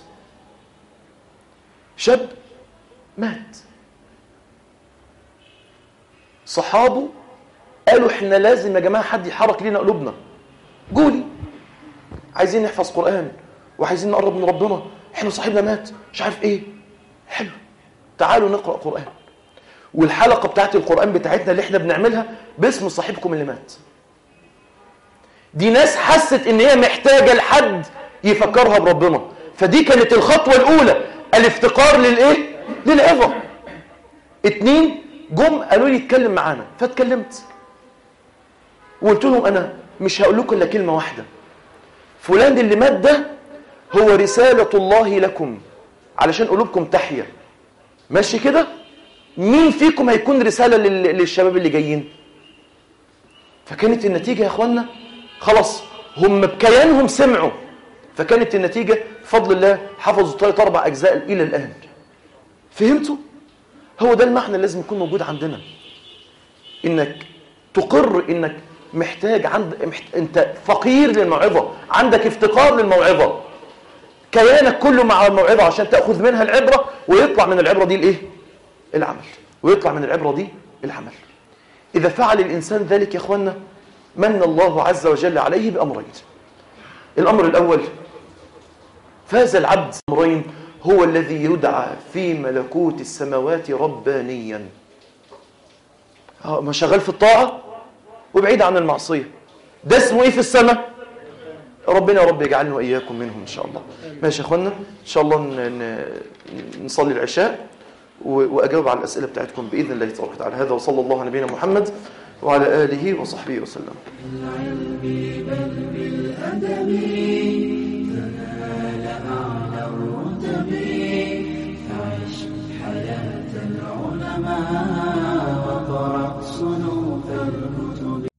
S1: شاب مات صحابه قالوا احنا لازم يا جماعة حد يحرك لنا قلوبنا قولي عايزين نحفظ قرآن وعايزين نقرب من ربنا احنا صاحبنا مات مش عارف ايه حلو تعالوا نقرأ قرآن والحلقة بتاعت القرآن بتاعتنا اللي احنا بنعملها باسم صاحبكم اللي مات دي ناس حست ان هي محتاجة لحد يفكرها بربنا فدي كانت الخطوة الاولى الافتقار للايه للعظة اتنين جم قالوا لي اتكلم معانا فاتكلمت وقلت لهم انا مش هقول لكم الا كلمة واحدة فلان اللي مات ده هو رسالة الله لكم علشان قلوبكم تحيا ماشي كده مين فيكم هيكون رسالة لل- للشباب اللي جايين فكانت النتيجة يا اخوانا خلاص هم بكيانهم سمعوا فكانت النتيجة بفضل الله حفظوا ثلاث اربع اجزاء الى الان فهمتوا هو ده المعنى اللي لازم يكون موجود عندنا انك تقر انك محتاج عند محت... انت فقير للموعظه عندك افتقار للموعظه كيانك كله مع الموعظه عشان تاخذ منها العبره ويطلع من العبره دي الايه العمل ويطلع من العبره دي العمل اذا فعل الانسان ذلك يا اخوانا من الله عز وجل عليه بامرين الامر الاول فاز العبد امرين هو الذي يدعى في ملكوت السماوات ربانيا اه ما شغال في الطاعه وبعيد عن المعصيه ده اسمه ايه في السماء ربنا يا رب يجعلنا واياكم منهم ان شاء الله ماشي يا اخوانا ان شاء الله ن- ن- نصلي العشاء و- واجاوب على الاسئله بتاعتكم باذن الله تبارك وتعالى هذا وصلى الله على نبينا محمد وعلى اله وصحبه وسلم
S3: العلم بل بالأدب تنال أعلى الرتب فعش حياة العلماء وقرأ صنوف الكتب